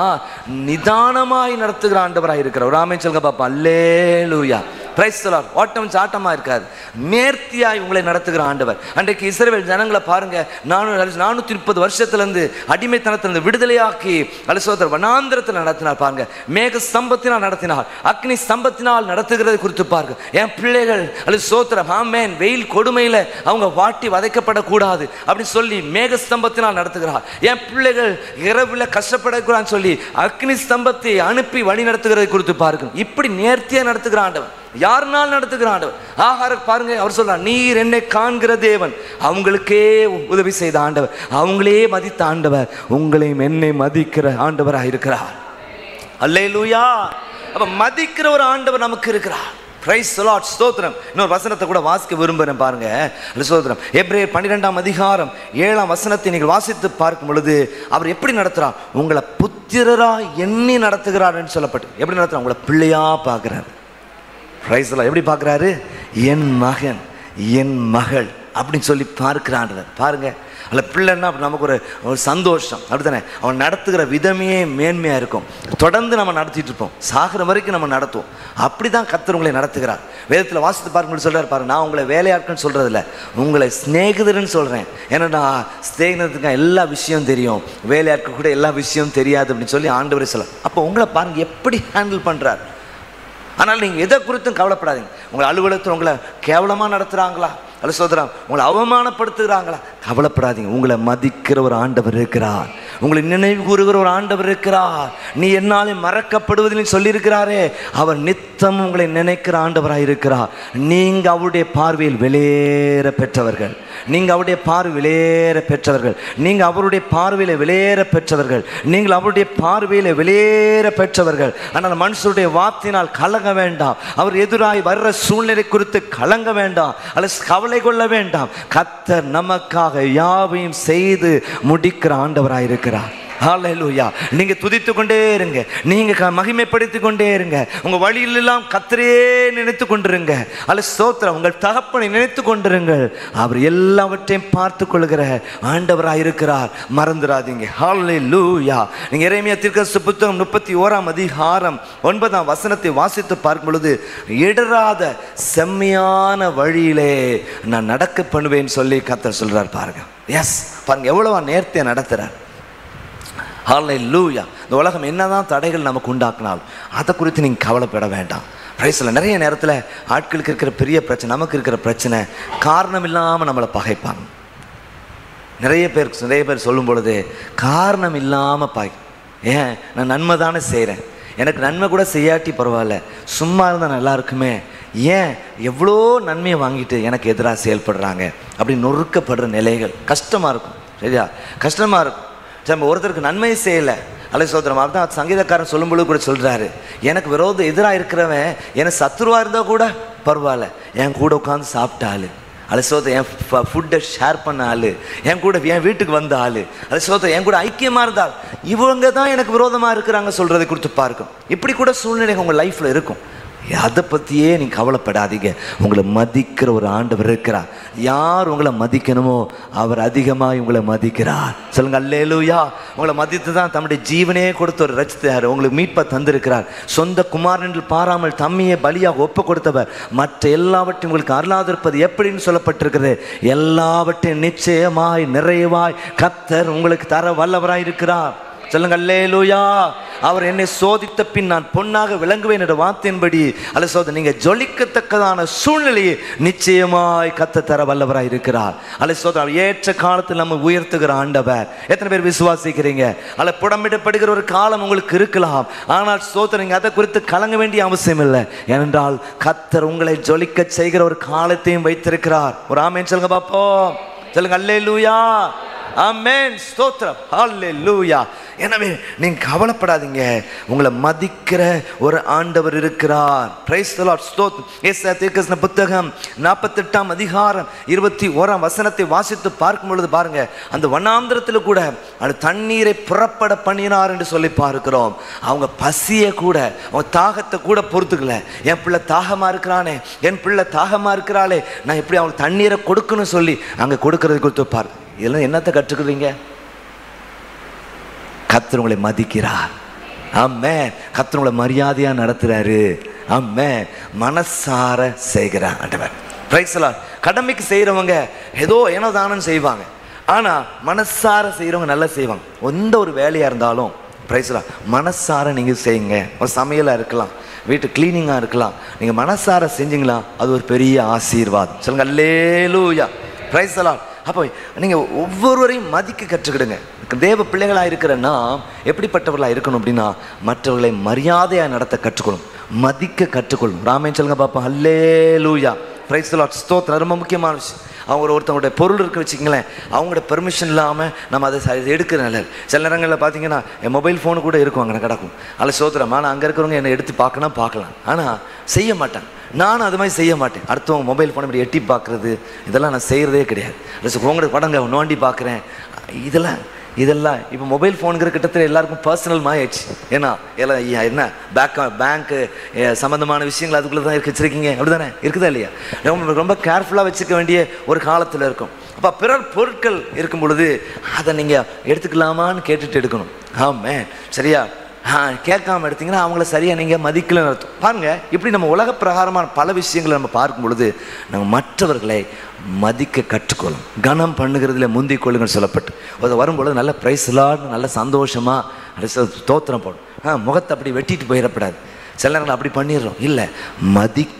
நிதானமாய் நடத்துகிற ஆண்டவராக இருக்கிறவர் ஆமென் சொல்லுங்க பாப்பா அல்லேலூயா பிரைஸ் சொல்லார் ஓட்டம் சாட்டமாக இருக்காது நேர்த்தியாய் உங்களை நடத்துகிற ஆண்டவர் அன்றைக்கு இஸ்ரவேல் ஜனங்களை பாருங்க நானூறு நானூற்றி முப்பது வருஷத்துலேருந்து அடிமைத்தனத்திலிருந்து விடுதலையாக்கி அலிசோதர் வனாந்திரத்தில் நடத்தினார் பாருங்க மேக ஸ்தம்பத்தினால் நடத்தினார் அக்னி ஸ்தம்பத்தினால் நடத்துகிறது குறித்து பாருங்க என் பிள்ளைகள் அல்லது சோத்திரம் ஆமேன் வெயில் கொடுமையில் அவங்க வாட்டி வதைக்கப்படக்கூடாது அப்படின்னு சொல்லி மேக ஸ்தம்பத்தினால் நடத்துகிறார் என் பிள்ளைகள் இரவில் கஷ்டப்படக்கூடாதுன்னு சொல்லி அக்னி ஸ்தம்பத்தை அனுப்பி வழி நடத்துகிறதை குறித்து பாருங்க இப்படி நேர்த்தியாக நடத்துகிற ஆண்டவர் யாருனால் நடத்துகிற ஆண்டவர் ஆகார பாருங்க அவர் சொல்றார் நீர் என்னை காண்கிற தேவன் அவங்களுக்கே உதவி செய்த ஆண்டவர் அவங்களே மதித்த ஆண்டவர் உங்களையும் என்னை மதிக்கிற ஆண்டவராக இருக்கிறார் அல்லேலூயா அப்ப மதிக்கிற ஒரு ஆண்டவர் நமக்கு இருக்கிறார் பிரைஸ் லார்ட் ஸ்தோத்திரம் இன்னொரு வசனத்தை கூட வாசிக்க விரும்புகிறேன் பாருங்க அல்ல ஸ்தோத்திரம் எப்ரேயர் பன்னிரெண்டாம் அதிகாரம் ஏழாம் வசனத்தை நீங்கள் வாசித்து பார்க்கும் பொழுது அவர் எப்படி நடத்துறார் உங்களை புத்திரரா எண்ணி நடத்துகிறார்னு சொல்லப்பட்டு எப்படி நடத்துறார் உங்களை பிள்ளையா பார்க்குறாரு பிரைஸ்லாம் எப்படி பார்க்குறாரு என் மகன் என் மகள் அப்படின்னு சொல்லி பார்க்கிறான்றவர் பாருங்க அதில் பிள்ளைன்னா அப்ப நமக்கு ஒரு ஒரு சந்தோஷம் அப்படித்தானே அவன் நடத்துகிற விதமே மேன்மையாக இருக்கும் தொடர்ந்து நம்ம நடத்திட்டு இருப்போம் சாகிற வரைக்கும் நம்ம நடத்துவோம் அப்படி தான் கத்தர் உங்களை நடத்துகிறார் வேதத்தில் வாசித்து பார்க்கும்போது சொல்கிறார் பாரு நான் உங்களை வேலையாட்கள்னு சொல்கிறதில்ல உங்களை சிநேகிதர்னு சொல்கிறேன் ஏன்னா நான் சிநேகிதத்துக்கு எல்லா விஷயம் தெரியும் வேலையாட்கள் கூட எல்லா விஷயம் தெரியாது அப்படின்னு சொல்லி ஆண்டவரே சொல்ல அப்போ உங்களை பாருங்க எப்படி ஹேண்டில் பண்ணுறார் ஆனால் நீங்கள் எதை குறித்தும் கவலைப்படாதீங்க உங்களை அலுவலகத்தில் உங்களை கேவலமாக நடத்துகிறாங்களா அல்ல சோதரம் உங்களை அவமானப்படுத்துகிறாங்களா கவலைப்படாதீங்க உங்களை மதிக்கிற ஒரு ஆண்டவர் இருக்கிறார் உங்களை நினைவு கூறுகிற ஒரு ஆண்டவர் இருக்கிறார் நீ என்னாலே மறக்கப்படுவதில் சொல்லியிருக்கிறாரே அவர் நித்தம் உங்களை நினைக்கிற ஆண்டவராக இருக்கிறார் நீங்க அவருடைய பார்வையில் வெளியேற பெற்றவர்கள் நீங்க அவருடைய பார்வை வெளியேற பெற்றவர்கள் நீங்க அவருடைய பார்வையில வெளியேற பெற்றவர்கள் நீங்கள் அவருடைய பார்வையில வெளியேற பெற்றவர்கள் ஆனால் மனுஷருடைய வார்த்தையினால் கலங்க வேண்டாம் அவர் எதிராய் வர்ற சூழ்நிலை குறித்து கலங்க வேண்டாம் அல்லது கவலை கொள்ள வேண்டாம் கத்தர் நமக்காக யாவையும் செய்து முடிக்கிற ஆண்டவராய் இருக்கிறார் ஹalleluya நீங்க துதித்து கொண்டே இருங்க நீங்க க- மகிமைப்படுத்தி கொண்டே இருங்க உங்க வழியிலெல்லாம் கத்தரே நினைத்து கொண்டிருங்க அல்ல ஸ்தோத்திரம் உங்கள் தகப்பனை நினைத்து கொண்டிருங்கள் அவர் எல்லாவற்றையும் பார்த்து கொள்கிற ஆண்டவராய் இருக்கிறார் மறந்துடாதீங்க ஹalleluya நீங்க எரேமியா தீர்க்கதரிசி புத்தகம் முப்பத்தி ஓராம் அதிகாரம் ஒன்பதாம் வசனத்தை வாசித்து பார்க்கும் பொழுது இடராத செம்மையான வழியிலே நான் நடக்க பண்ணுவேன்னு சொல்லி கத்தர் சொல்றார் பாருங்க எஸ் பாருங்க எவ்வளவு நேர்த்தியா நடத்துறார் ஹalleluya இந்த உலகம் என்னதான் தடைகள் நமக்கு உண்டாக்குனாலும் அதை குறித்து நீங்கள் கவலைப்பட வேண்டாம் பிரைஸில் நிறைய நேரத்தில் ஆட்களுக்கு இருக்கிற பெரிய பிரச்சனை நமக்கு இருக்கிற பிரச்சனை காரணம் இல்லாமல் நம்மளை பகைப்பாங்க நிறைய பேர் நிறைய பேர் சொல்லும் பொழுது காரணம் இல்லாமல் பாய் ஏன் நான் நன்மை தானே செய்கிறேன் எனக்கு நன்மை கூட செய்யாட்டி பரவாயில்ல சும்மா இருந்தால் நல்லா இருக்குமே ஏன் எவ்வளோ நன்மையை வாங்கிட்டு எனக்கு எதிராக செயல்படுறாங்க அப்படி நொறுக்கப்படுற நிலைகள் கஷ்டமாக இருக்கும் சரியா கஷ்டமாக இருக்கும் சரி நம்ம ஒருத்தருக்கு நன்மை செய்யலை அலை சோதரம் தான் சங்கீதக்காரன் சொல்லும்பொழுது கூட சொல்கிறாரு எனக்கு விரோத எதிராக இருக்கிறவன் எனக்கு சத்துருவாக இருந்தால் கூட பரவாயில்ல என் கூட உட்காந்து சாப்பிட்டாலு அது சோத்த என் ஃபுட்டை ஷேர் பண்ண ஆளு என் கூட என் வீட்டுக்கு வந்த ஆளு அது சோத்த என் கூட ஐக்கியமாக இருந்தால் இவங்க தான் எனக்கு விரோதமாக இருக்கிறாங்க சொல்கிறதை குறித்து பார்க்கும் இப்படி கூட சூழ்நிலை உங்கள் லைஃப்பில் இருக்கும் அதை பற்றியே நீங்கள் கவலைப்படாதீங்க உங்களை மதிக்கிற ஒரு ஆண்டவர் இருக்கிறார் யார் உங்களை மதிக்கணுமோ அவர் அதிகமாக உங்களை மதிக்கிறார் சொல்லுங்க அல்லேலூயா உங்களை மதித்து தான் தம்முடைய ஜீவனே கொடுத்து ஒரு ரச்சித்தார் உங்களுக்கு மீட்பை தந்திருக்கிறார் சொந்த குமாரனில் பாராமல் தம்மையை பலியாக ஒப்பு கொடுத்தவர் மற்ற எல்லாவற்றையும் உங்களுக்கு அருளாதிருப்பது எப்படின்னு சொல்லப்பட்டிருக்கிறது எல்லாவற்றையும் நிச்சயமாய் நிறைவாய் கத்தர் உங்களுக்கு தர வல்லவராய் இருக்கிறார் சொல்லுங்க அல்லேலூயா அவர் என்னை சோதித்த பின் நான் பொன்னாக விளங்குவேன் என்ற வார்த்தையின்படி அல்ல சோத நீங்க ஜொலிக்கத்தக்கதான சூழ்நிலையை நிச்சயமாய் கத்த தர வல்லவராய் இருக்கிறார் அல்ல சோத ஏற்ற காலத்தில் நம்ம உயர்த்துகிற ஆண்டவர் எத்தனை பேர் விசுவாசிக்கிறீங்க அல்ல புடமிடப்படுகிற ஒரு காலம் உங்களுக்கு இருக்கலாம் ஆனால் சோதனை நீங்க அதை குறித்து கலங்க வேண்டிய அவசியம் இல்லை ஏனென்றால் கத்தர் உங்களை ஜொலிக்க செய்கிற ஒரு காலத்தையும் வைத்திருக்கிறார் ஒரு ஆமேன் சொல்லுங்க பாப்போம் சொல்லுங்க அல்லேலூயா ஆமென் ஸ்தோத்திரம் ஹalleluya எனவே நீங்க கவலைப்படாதீங்க உங்களை மதிக்கிற ஒரு ஆண்டவர் இருக்கிறார் பிரைஸ் தி லார்ட் ஸ்தோத் ஏசாயா தீர்க்கதரிசன புத்தகம் 48ஆம் அதிகாரம் 21ஆம் வசனத்தை வாசித்து பார்க்கும் பொழுது பாருங்க அந்த வண்ணாந்திரத்தில் கூட அந்த தண்ணீரை புறப்பட பண்ணினார் என்று சொல்லி பார்க்கிறோம் அவங்க பசியை கூட அவங்க தாகத்தை கூட பொறுத்துக்கல என் பிள்ளை தாகமா இருக்கிறானே என் பிள்ளை தாகமா இருக்கிறாளே நான் எப்படி அவங்களுக்கு தண்ணீரை கொடுக்கணும் சொல்லி அங்க கொடுக்கறது கொடுத்து பாரு இதெல்லாம் என்னத்தை கற்றுக்கிறீங்க கத்தர் உங்களை மதிக்கிறார் ஆமே கத்தர் உங்களை மரியாதையா நடத்துறாரு ஆமே மனசார செய்கிறார் ஆண்டவர் பிரைஸ்லாம் கடமைக்கு செய்கிறவங்க ஏதோ ஏனோ தானம் செய்வாங்க ஆனா மனசார செய்கிறவங்க நல்லா செய்வாங்க எந்த ஒரு வேலையா இருந்தாலும் பிரைஸ்லாம் மனசார நீங்க செய்யுங்க ஒரு சமையலா இருக்கலாம் வீட்டு கிளீனிங்காக இருக்கலாம் நீங்கள் மனசார செஞ்சீங்களா அது ஒரு பெரிய ஆசீர்வாதம் சொல்லுங்க அல்லேலூயா பிரைஸ்லாம் அப்போ நீங்கள் ஒவ்வொருவரையும் மதிக்க கற்றுக்கிடுங்க தேவ பிள்ளைகளாக இருக்கிற நாம் எப்படிப்பட்டவர்களாக இருக்கணும் அப்படின்னா மற்றவர்களை மரியாதையாக நடத்த கற்றுக்கணும் மதிக்க கற்றுக்கொள்ளணும் ராமேன் சொல்லுங்க பாப்பா அல்லே லூயா பிரைஸ் லாட் ஸ்தோத்திரம் ரொம்ப முக்கியமான விஷயம் அவங்க ஒரு ஒருத்தவங்களுடைய பொருள் இருக்க வச்சுங்களேன் அவங்களோட பெர்மிஷன் இல்லாமல் நம்ம அதை ச- எடுக்கிற நல்லது சில நேரங்களில் பார்த்தீங்கன்னா என் மொபைல் ஃபோனு கூட இருக்கும் அங்கே கிடக்கும் அதில் சோத்திரம் ஆனால் அங்கே இருக்கிறவங்க என்னை எடுத்து பார்க்கணும் பார்க்கலாம் ஆனால் செய்ய மாட்டேன் நானும் அது மாதிரி செய்ய மாட்டேன் அடுத்தவங்க மொபைல் ஃபோன் இப்படி எட்டி பார்க்குறது இதெல்லாம் நான் செய்கிறதே கிடையாது இல்லை உங்களோட படங்க நோண்டி பார்க்குறேன் இதெல்லாம் இதெல்லாம் இப்போ மொபைல் ஃபோனுங்கிற கிட்டத்தட்ட எல்லாருக்கும் பர்சனல் ஆயிடுச்சு ஏன்னா எல்லாம் ஐயா, என்ன பேங்க் பேங்க்கு சம்மந்தமான விஷயங்கள் அதுக்குள்ளே தான் இருக்கு வச்சிருக்கீங்க அப்படி தானே இருக்குதா இல்லையா ரொம்ப ரொம்ப கேர்ஃபுல்லாக வச்சுக்க வேண்டிய ஒரு காலத்தில் இருக்கும் அப்போ பிறர் பொருட்கள் இருக்கும் பொழுது அதை நீங்கள் எடுத்துக்கலாமான்னு கேட்டுட்டு எடுக்கணும் ஆமே சரியா ஆ கேட்காம எடுத்தீங்கன்னா அவங்கள சரியாக நீங்கள் மதிக்கலன்னு அர்த்தம் பாருங்க இப்படி நம்ம உலக பிரகாரமான பல விஷயங்களை நம்ம பார்க்கும் பொழுது நம்ம மற்றவர்களை மதிக்க கற்றுக்கொள்ளும் கனம் பண்ணுகிறதுல முந்திக் கொள்ளுங்கன்னு சொல்லப்பட்டு அது வரும்பொழுது நல்ல ப்ரைஸ் இல்லான்னு நல்ல சந்தோஷமாக தோத்திரம் போடும் ஆ முகத்தை அப்படி வெட்டிட்டு போயிடக்கூடாது சில நேரங்கள் அப்படி பண்ணிடுறோம் இல்லை மதிக்க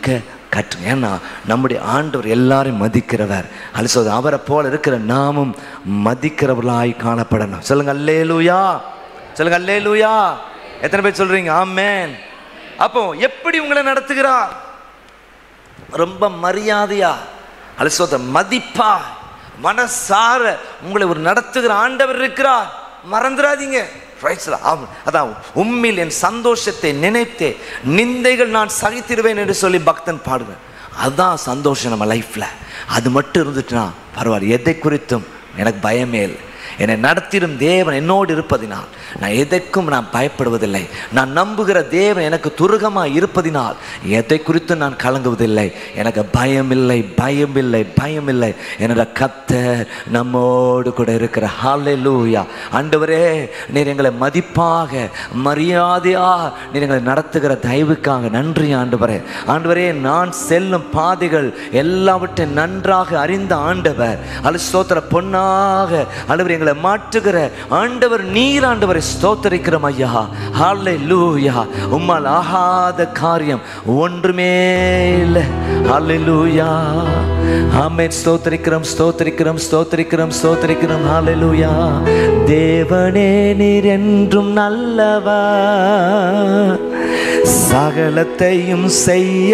கற்றுங்க ஏன்னா நம்முடைய ஆண்டவர் எல்லாரையும் மதிக்கிறவர் அது சொல்றது அவரை போல இருக்கிற நாமும் மதிக்கிறவர்களாய் காணப்படணும் சொல்லுங்க அல்லேலூயா சொல்லுங்க அல்லேலூயா எத்தனை பேர் சொல்றீங்க ஆமென் அப்போ எப்படி உங்களை நடத்துகிறார் ரொம்ப மரியாதையா அலசோத மதிப்பா மனசார உங்களை ஒரு நடத்துகிற ஆண்டவர் இருக்கிறார் மறந்துடாதீங்க Praise the Lord. ஆம். அதான் உம்மில் என் சந்தோஷத்தை நினைத்தே நிந்தைகள் நான் சகித்திடுவேன் என்று சொல்லி பக்தன் பாடுவேன் அதுதான் சந்தோஷம் நம்ம லைஃப்ல அது மட்டும் இருந்துட்டுனா பரவாயில்ல எதை குறித்தும் எனக்கு பயமே இல்லை என்னை நடத்திடும் தேவன் என்னோடு இருப்பதினால் நான் எதற்கும் நான் பயப்படுவதில்லை நான் நம்புகிற தேவன் எனக்கு துருகமாக இருப்பதினால் எதை குறித்து நான் கலங்குவதில்லை எனக்கு பயமில்லை பயமில்லை பயமில்லை என்னோட கத்தர் நம்மோடு கூட இருக்கிற ஹalleluya ஆண்டவரே நீர் எங்களை மதிப்பாக மரியாதையா நீர் எங்களை நடத்துகிற தயவுக்காக நன்றி ஆண்டவரே ஆண்டவரே நான் செல்லும் பாதைகள் எல்லாவற்றையும் நன்றாக அறிந்த ஆண்டவர் அல்ல ஸ்தோத்திர பொன்னாக ஆண்டவர் எங்களை மாற்றுகிற ஆண்டவர் நீர் ஆண்டவரை ஸ்தோத்தரிக்கிறோம் ஐயா ஹாலே லூயா உம்மால் ஆகாத காரியம் ஒன்றுமே இல்லை ஹாலே லூயா ஆமென் ஸ்தோத்தரிக்கிறோம் ஸ்தோத்தரிக்கிறோம் ஸ்தோத்தரிக்கிறோம் ஸ்தோத்தரிக்கிறோம் ஹாலே லூயா தேவனே நீர் என்றும் நல்லவர் சகலத்தையும் செய்ய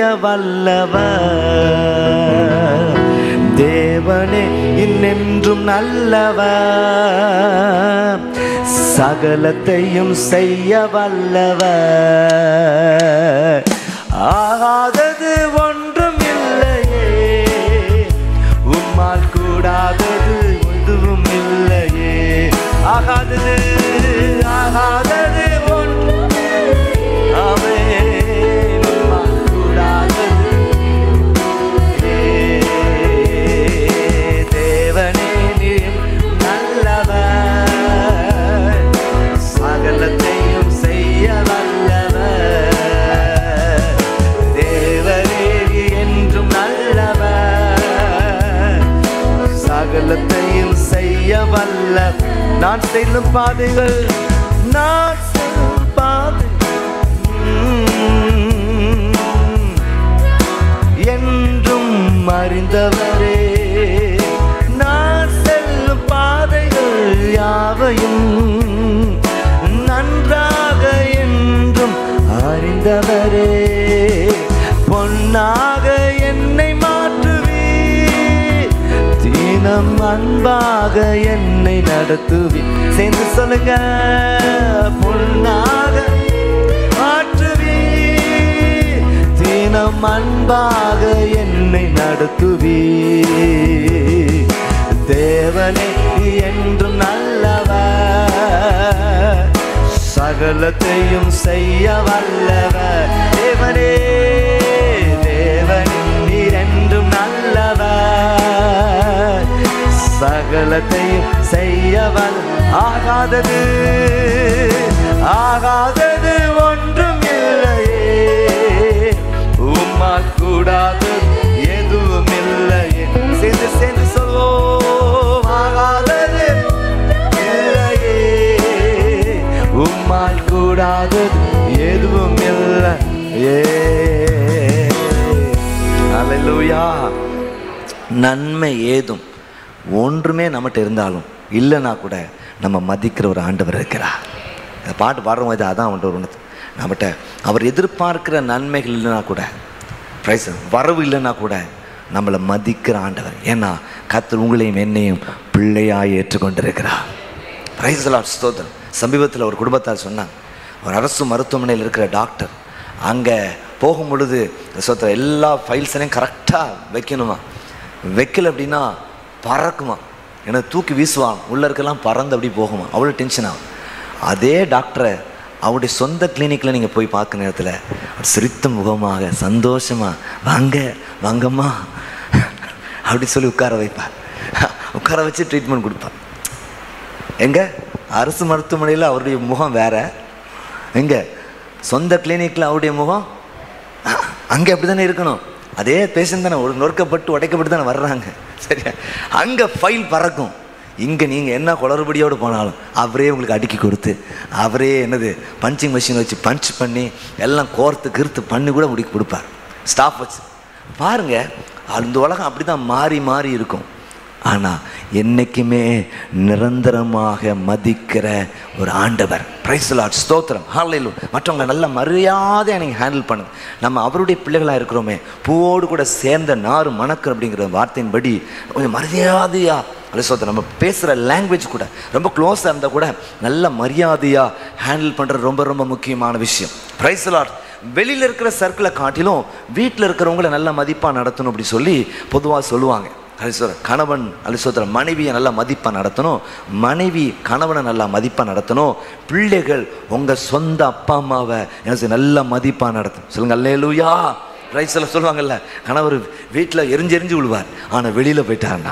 வல்லவர் தேவனே இன்னென்றும் நல்லவர் சகலத்தையும் செய்ய வல்லவர் ஆகாதது ஒன்றும் இல்லையே உம்மால் கூடாதது எதுவும் இல்லையே ஆகாதது ஆகாதது ஒன்றும் ஆமென். உம்மால் கூடாதது தேவனே நீர் நல்லவர் சகலத்தையும் செய்ய வல்லவர் தேவனே என்றும் நல்லவர் சகலத்தையும் செய்ய வல்ல நான் செல்லும் பாதைகள் நான் செல்லும் பாதை என்றும் அறிந்தவரே நான் செல்லும் பாதைகள் யாவையும் நன்றாக என்றும் அறிந்தவரே பொன்னாக என்னை மாற்றுவி தினம் அன்பாக என்னை நடத்துவி சேர்ந்து சொல்லுங்க பொன்னாக மாற்றுவி தினம் அன்பாக என்னை நடத்துவி தேவனே நீ என்றும் நல்லவர் சகலத்தையும் செய்ய வல்லவர் தேவனே தேவனே நீர் என்றும் நல்லவர் சகலத்தையும் செய்ய வல்ல ஆகாதது ஆகாதது ஒன்றும் இல்லையே உம்மா கூடாது எதுவும் இல்லையே சேர்ந்து சேர்ந்து சொல்வோம் ஆகாதது இல்லையே உம்மால் கூடாது எதுவும் இல்லையே அல்லேலூயா நன்மை ஏதும் ஒன்றுமே நம்மகிட்ட இருந்தாலும் இல்லைன்னா கூட நம்ம மதிக்கிற ஒரு ஆண்டவர் இருக்கிறார் இந்த பாட்டு பாடுறோம் இது அதான் அவன்கிட்ட ஒரு உணர்த்து நம்மகிட்ட அவர் எதிர்பார்க்கிற நன்மைகள் இல்லைன்னா கூட ப்ரைஸ் வரவு இல்லைன்னா கூட நம்மளை மதிக்கிற ஆண்டவர் ஏன்னா கத்தர் உங்களையும் என்னையும் பிள்ளையாய் ஏற்றுக்கொண்டிருக்கிறார் பிரைஸ் ஸ்தோத்திரம் சமீபத்தில் ஒரு குடும்பத்தார் சொன்னாங்க ஒரு அரசு மருத்துவமனையில் இருக்கிற டாக்டர் அங்கே போகும் பொழுது சொத்த எல்லா ஃபைல்ஸையும் கரெக்டாக வைக்கணுமா வைக்கல அப்படின்னா பறக்குமா ஏன்னா தூக்கி வீசுவான் உள்ளே இருக்கலாம் பறந்து அப்படி போகுமா அவ்வளோ டென்ஷன் ஆகும் அதே டாக்டரை அவருடைய சொந்த கிளினிக்கில் நீங்கள் போய் பார்க்க நேரத்தில் அவர் சிரித்த முகமாக சந்தோஷமாக வாங்க வாங்கம்மா அப்படி சொல்லி உட்கார வைப்பார் உட்கார வச்சு ட்ரீட்மெண்ட் கொடுப்பார் எங்க அரசு மருத்துவமனையில் அவருடைய முகம் வேற எங்க சொந்த கிளினிக்கில் அவருடைய முகம் அங்கே அப்படி தானே இருக்கணும் அதே பேஷண்ட் தானே ஒரு நொறுக்கப்பட்டு உடைக்கப்பட்டு தானே வர்றாங்க சரியா அங்கே ஃபைல் பறக்கும் இங்கே நீங்கள் என்ன குளறுபடியோடு போனாலும் அவரே உங்களுக்கு அடுக்கி கொடுத்து அவரே என்னது பஞ்சிங் மிஷின் வச்சு பஞ்ச் பண்ணி எல்லாம் கோர்த்து கிறுத்து பண்ணி கூட முடிக்க கொடுப்பார் ஸ்டாஃப் வச்சு பாருங்க அந்த உலகம் அப்படிதான் மாறி மாறி இருக்கும் ஆனால் என்னைக்குமே நிரந்தரமாக மதிக்கிற ஒரு ஆண்டவர் பிரைஸ்லாட் ஸ்தோத்திரம் ஹாலையில் மற்றவங்க நல்ல மரியாதையாக நீங்கள் ஹேண்டில் பண்ணுங்க நம்ம அவருடைய பிள்ளைகளாக இருக்கிறோமே பூவோடு கூட சேர்ந்த நாறு மணக்கு அப்படிங்கிற வார்த்தையின்படி கொஞ்சம் மரியாதையாக அல்ல சோத்திரம் நம்ம பேசுகிற லாங்குவேஜ் கூட ரொம்ப க்ளோஸாக இருந்தால் கூட நல்ல மரியாதையாக ஹேண்டில் பண்ணுறது ரொம்ப ரொம்ப முக்கியமான விஷயம் பிரைஸ்லாட் வெளியில் இருக்கிற சர்க்கிளை காட்டிலும் வீட்டில் இருக்கிறவங்கள நல்ல மதிப்பாக நடத்தணும் அப்படி சொல்லி பொதுவாக சொல்லுவாங்க அலிசோர கணவன் அலிசோத்திர மனைவியை நல்லா மதிப்பாக நடத்தணும் மனைவி கணவனை நல்லா மதிப்பாக நடத்தணும் பிள்ளைகள் உங்கள் சொந்த அப்பா அம்மாவை என்ன செய்ய நல்லா மதிப்பாக நடத்தணும் சொல்லுங்க அல்லேலூயா ரைஸில் சொல்லுவாங்கல்ல கணவர் வீட்டில் எரிஞ்சு எரிஞ்சு விழுவார் ஆனால் வெளியில் போயிட்டாருண்ணா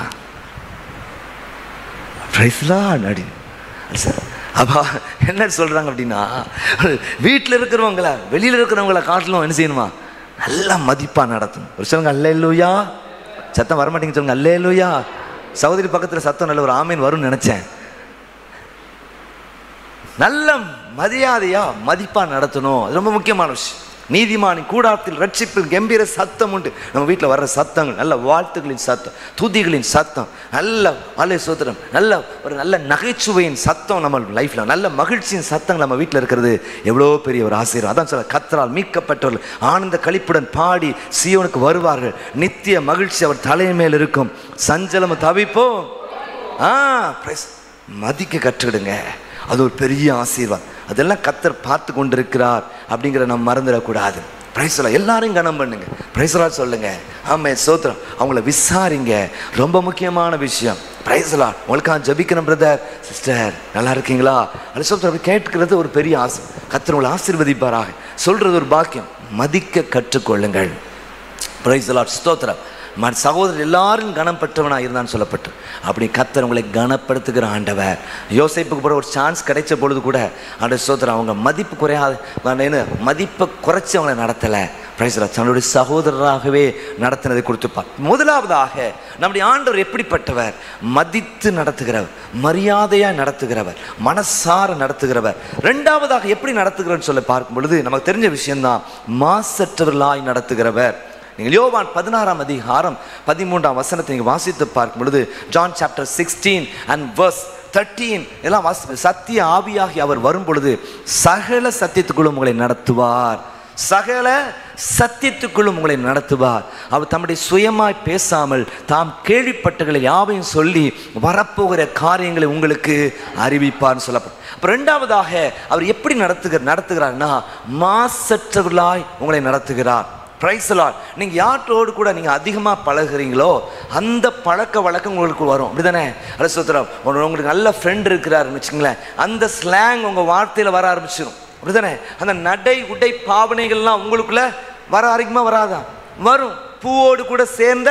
ரைஸ்லா நடி சார் அப்பா என்ன சொல்கிறாங்க அப்படின்னா வீட்டில் இருக்கிறவங்கள வெளியில் இருக்கிறவங்கள காட்டிலும் என்ன செய்யணுமா நல்லா மதிப்பாக நடத்தணும் ஒரு சொல்லுங்க அல்லேலூயா சத்தம் வரமாட்டேங்க சொல்லுங்க அல்லேலூயா சகோதரி பக்கத்தில் சத்தம் நல்ல ஒரு ஆமீன் வரும்னு நினச்சேன் நல்ல மரியாதையா மதிப்பா நடத்தணும் அது ரொம்ப முக்கியமான விஷயம் நீதிமானின் கூடாரத்தில் ரட்சிப்பில் கம்பீர சத்தம் உண்டு நம்ம வீட்டில் வர்ற சத்தங்கள் நல்ல வாழ்த்துகளின் சத்தம் துதிகளின் சத்தம் நல்ல அலை சோத்திரம் நல்ல ஒரு நல்ல நகைச்சுவையின் சத்தம் நம்ம லைஃப்பில் நல்ல மகிழ்ச்சியின் சத்தங்கள் நம்ம வீட்டில் இருக்கிறது எவ்வளோ பெரிய ஒரு ஆசீர்வாதம் அதான் சொல்ல கத்தரால் மீட்கப்பட்டவர்கள் ஆனந்த கழிப்புடன் பாடி சியோனுக்கு வருவார்கள் நித்திய மகிழ்ச்சி அவர் தலையின் மேல் இருக்கும் சஞ்சலம் தவிப்போம் ஆ praise. மதிக்க கற்றுடுங்க அது ஒரு பெரிய ஆசீர்வாதம் அதெல்லாம் கத்தர் பார்த்து கொண்டிருக்கிறார் அப்படிங்கிற நம்ம மறந்துடக்கூடாது பிரைஸ்லா எல்லாரையும் கனம் பண்ணுங்க பிரைஸ்லா சொல்லுங்க ஆமே சோத்திரம் அவங்கள விசாரிங்க ரொம்ப முக்கியமான விஷயம் பிரைஸ்லா உங்களுக்காக ஜபிக்கணும் பிரதர் சிஸ்டர் நல்லா இருக்கீங்களா அது சோத்திரம் கேட்கிறது ஒரு பெரிய ஆசை கத்தர் உங்களை ஆசீர்வதிப்பாராக சொல்றது ஒரு பாக்கியம் மதிக்க கற்றுக்கொள்ளுங்கள் பிரைஸ் லார்ட் ஸ்தோத்திரம் மற்ற சகோதரர் எல்லாரும் கனம் பெற்றவனாக இருந்தான்னு சொல்லப்பட்டு அப்படி கத்தர் உங்களை கனப்படுத்துகிற ஆண்டவர் யோசிப்புக்கு போகிற ஒரு சான்ஸ் கிடைச்ச பொழுது கூட ஆண்டு ஸ்தோத்திரம் அவங்க மதிப்பு குறையாத என்ன மதிப்பை குறைச்சி அவங்களை நடத்தலை பிரைஸ் லார்ட் தன்னுடைய சகோதரராகவே நடத்தினதை கொடுத்துப்பார் முதலாவதாக நம்முடைய ஆண்டவர் எப்படிப்பட்டவர் மதித்து நடத்துகிறவர் மரியாதையாக நடத்துகிறவர் மனசார நடத்துகிறவர் ரெண்டாவதாக எப்படி நடத்துகிறன்னு சொல்ல பார்க்கும் பொழுது நமக்கு தெரிஞ்ச விஷயம்தான் மாசற்றவர்களாய் நடத்துகிறவர் நீங்கள் யோவான் பதினாறாம் அதிகாரம் பதிமூன்றாம் வசனத்தை நீங்கள் வாசித்து பார்க்கும் பொழுது John chapter sixteen and verse thirteen எல்லாம் வாசி சத்திய ஆவியாகி அவர் வரும் பொழுது சகல சத்தியத்துக்குள்ளும் உங்களை நடத்துவார் சகல சத்தியத்துக்குள்ளும் உங்களை நடத்துவார் அவர் தம்முடைய சுயமாய் பேசாமல் தாம் கேள்விப்பட்டகளை யாவையும் சொல்லி வரப்போகிற காரியங்களை உங்களுக்கு அறிவிப்பார்னு சொல்லப்படும் அப்போ ரெண்டாவதாக அவர் எப்படி நடத்துகிற நடத்துகிறார்னா மாசற்றவர்களாய் உங்களை நடத்துகிறார் பிரைஸ்லாட் நீங்கள் யார்ட்டோடு கூட நீங்கள் அதிகமாக பழகுறீங்களோ அந்த பழக்க வழக்கம் உங்களுக்கு வரும் அப்படிதானே அல்ல சுத்திரம் உங்களுக்கு நல்ல ஃப்ரெண்ட் இருக்கிறாருன்னு வச்சுங்களேன் அந்த ஸ்லாங் உங்கள் வார்த்தையில் வர ஆரம்பிச்சிடும் அப்படிதானே அந்த நடை உடை பாவனைகள்லாம் உங்களுக்குள்ள வர ஆரம்பிக்குமா வராதா வரும் பூவோடு கூட சேர்ந்த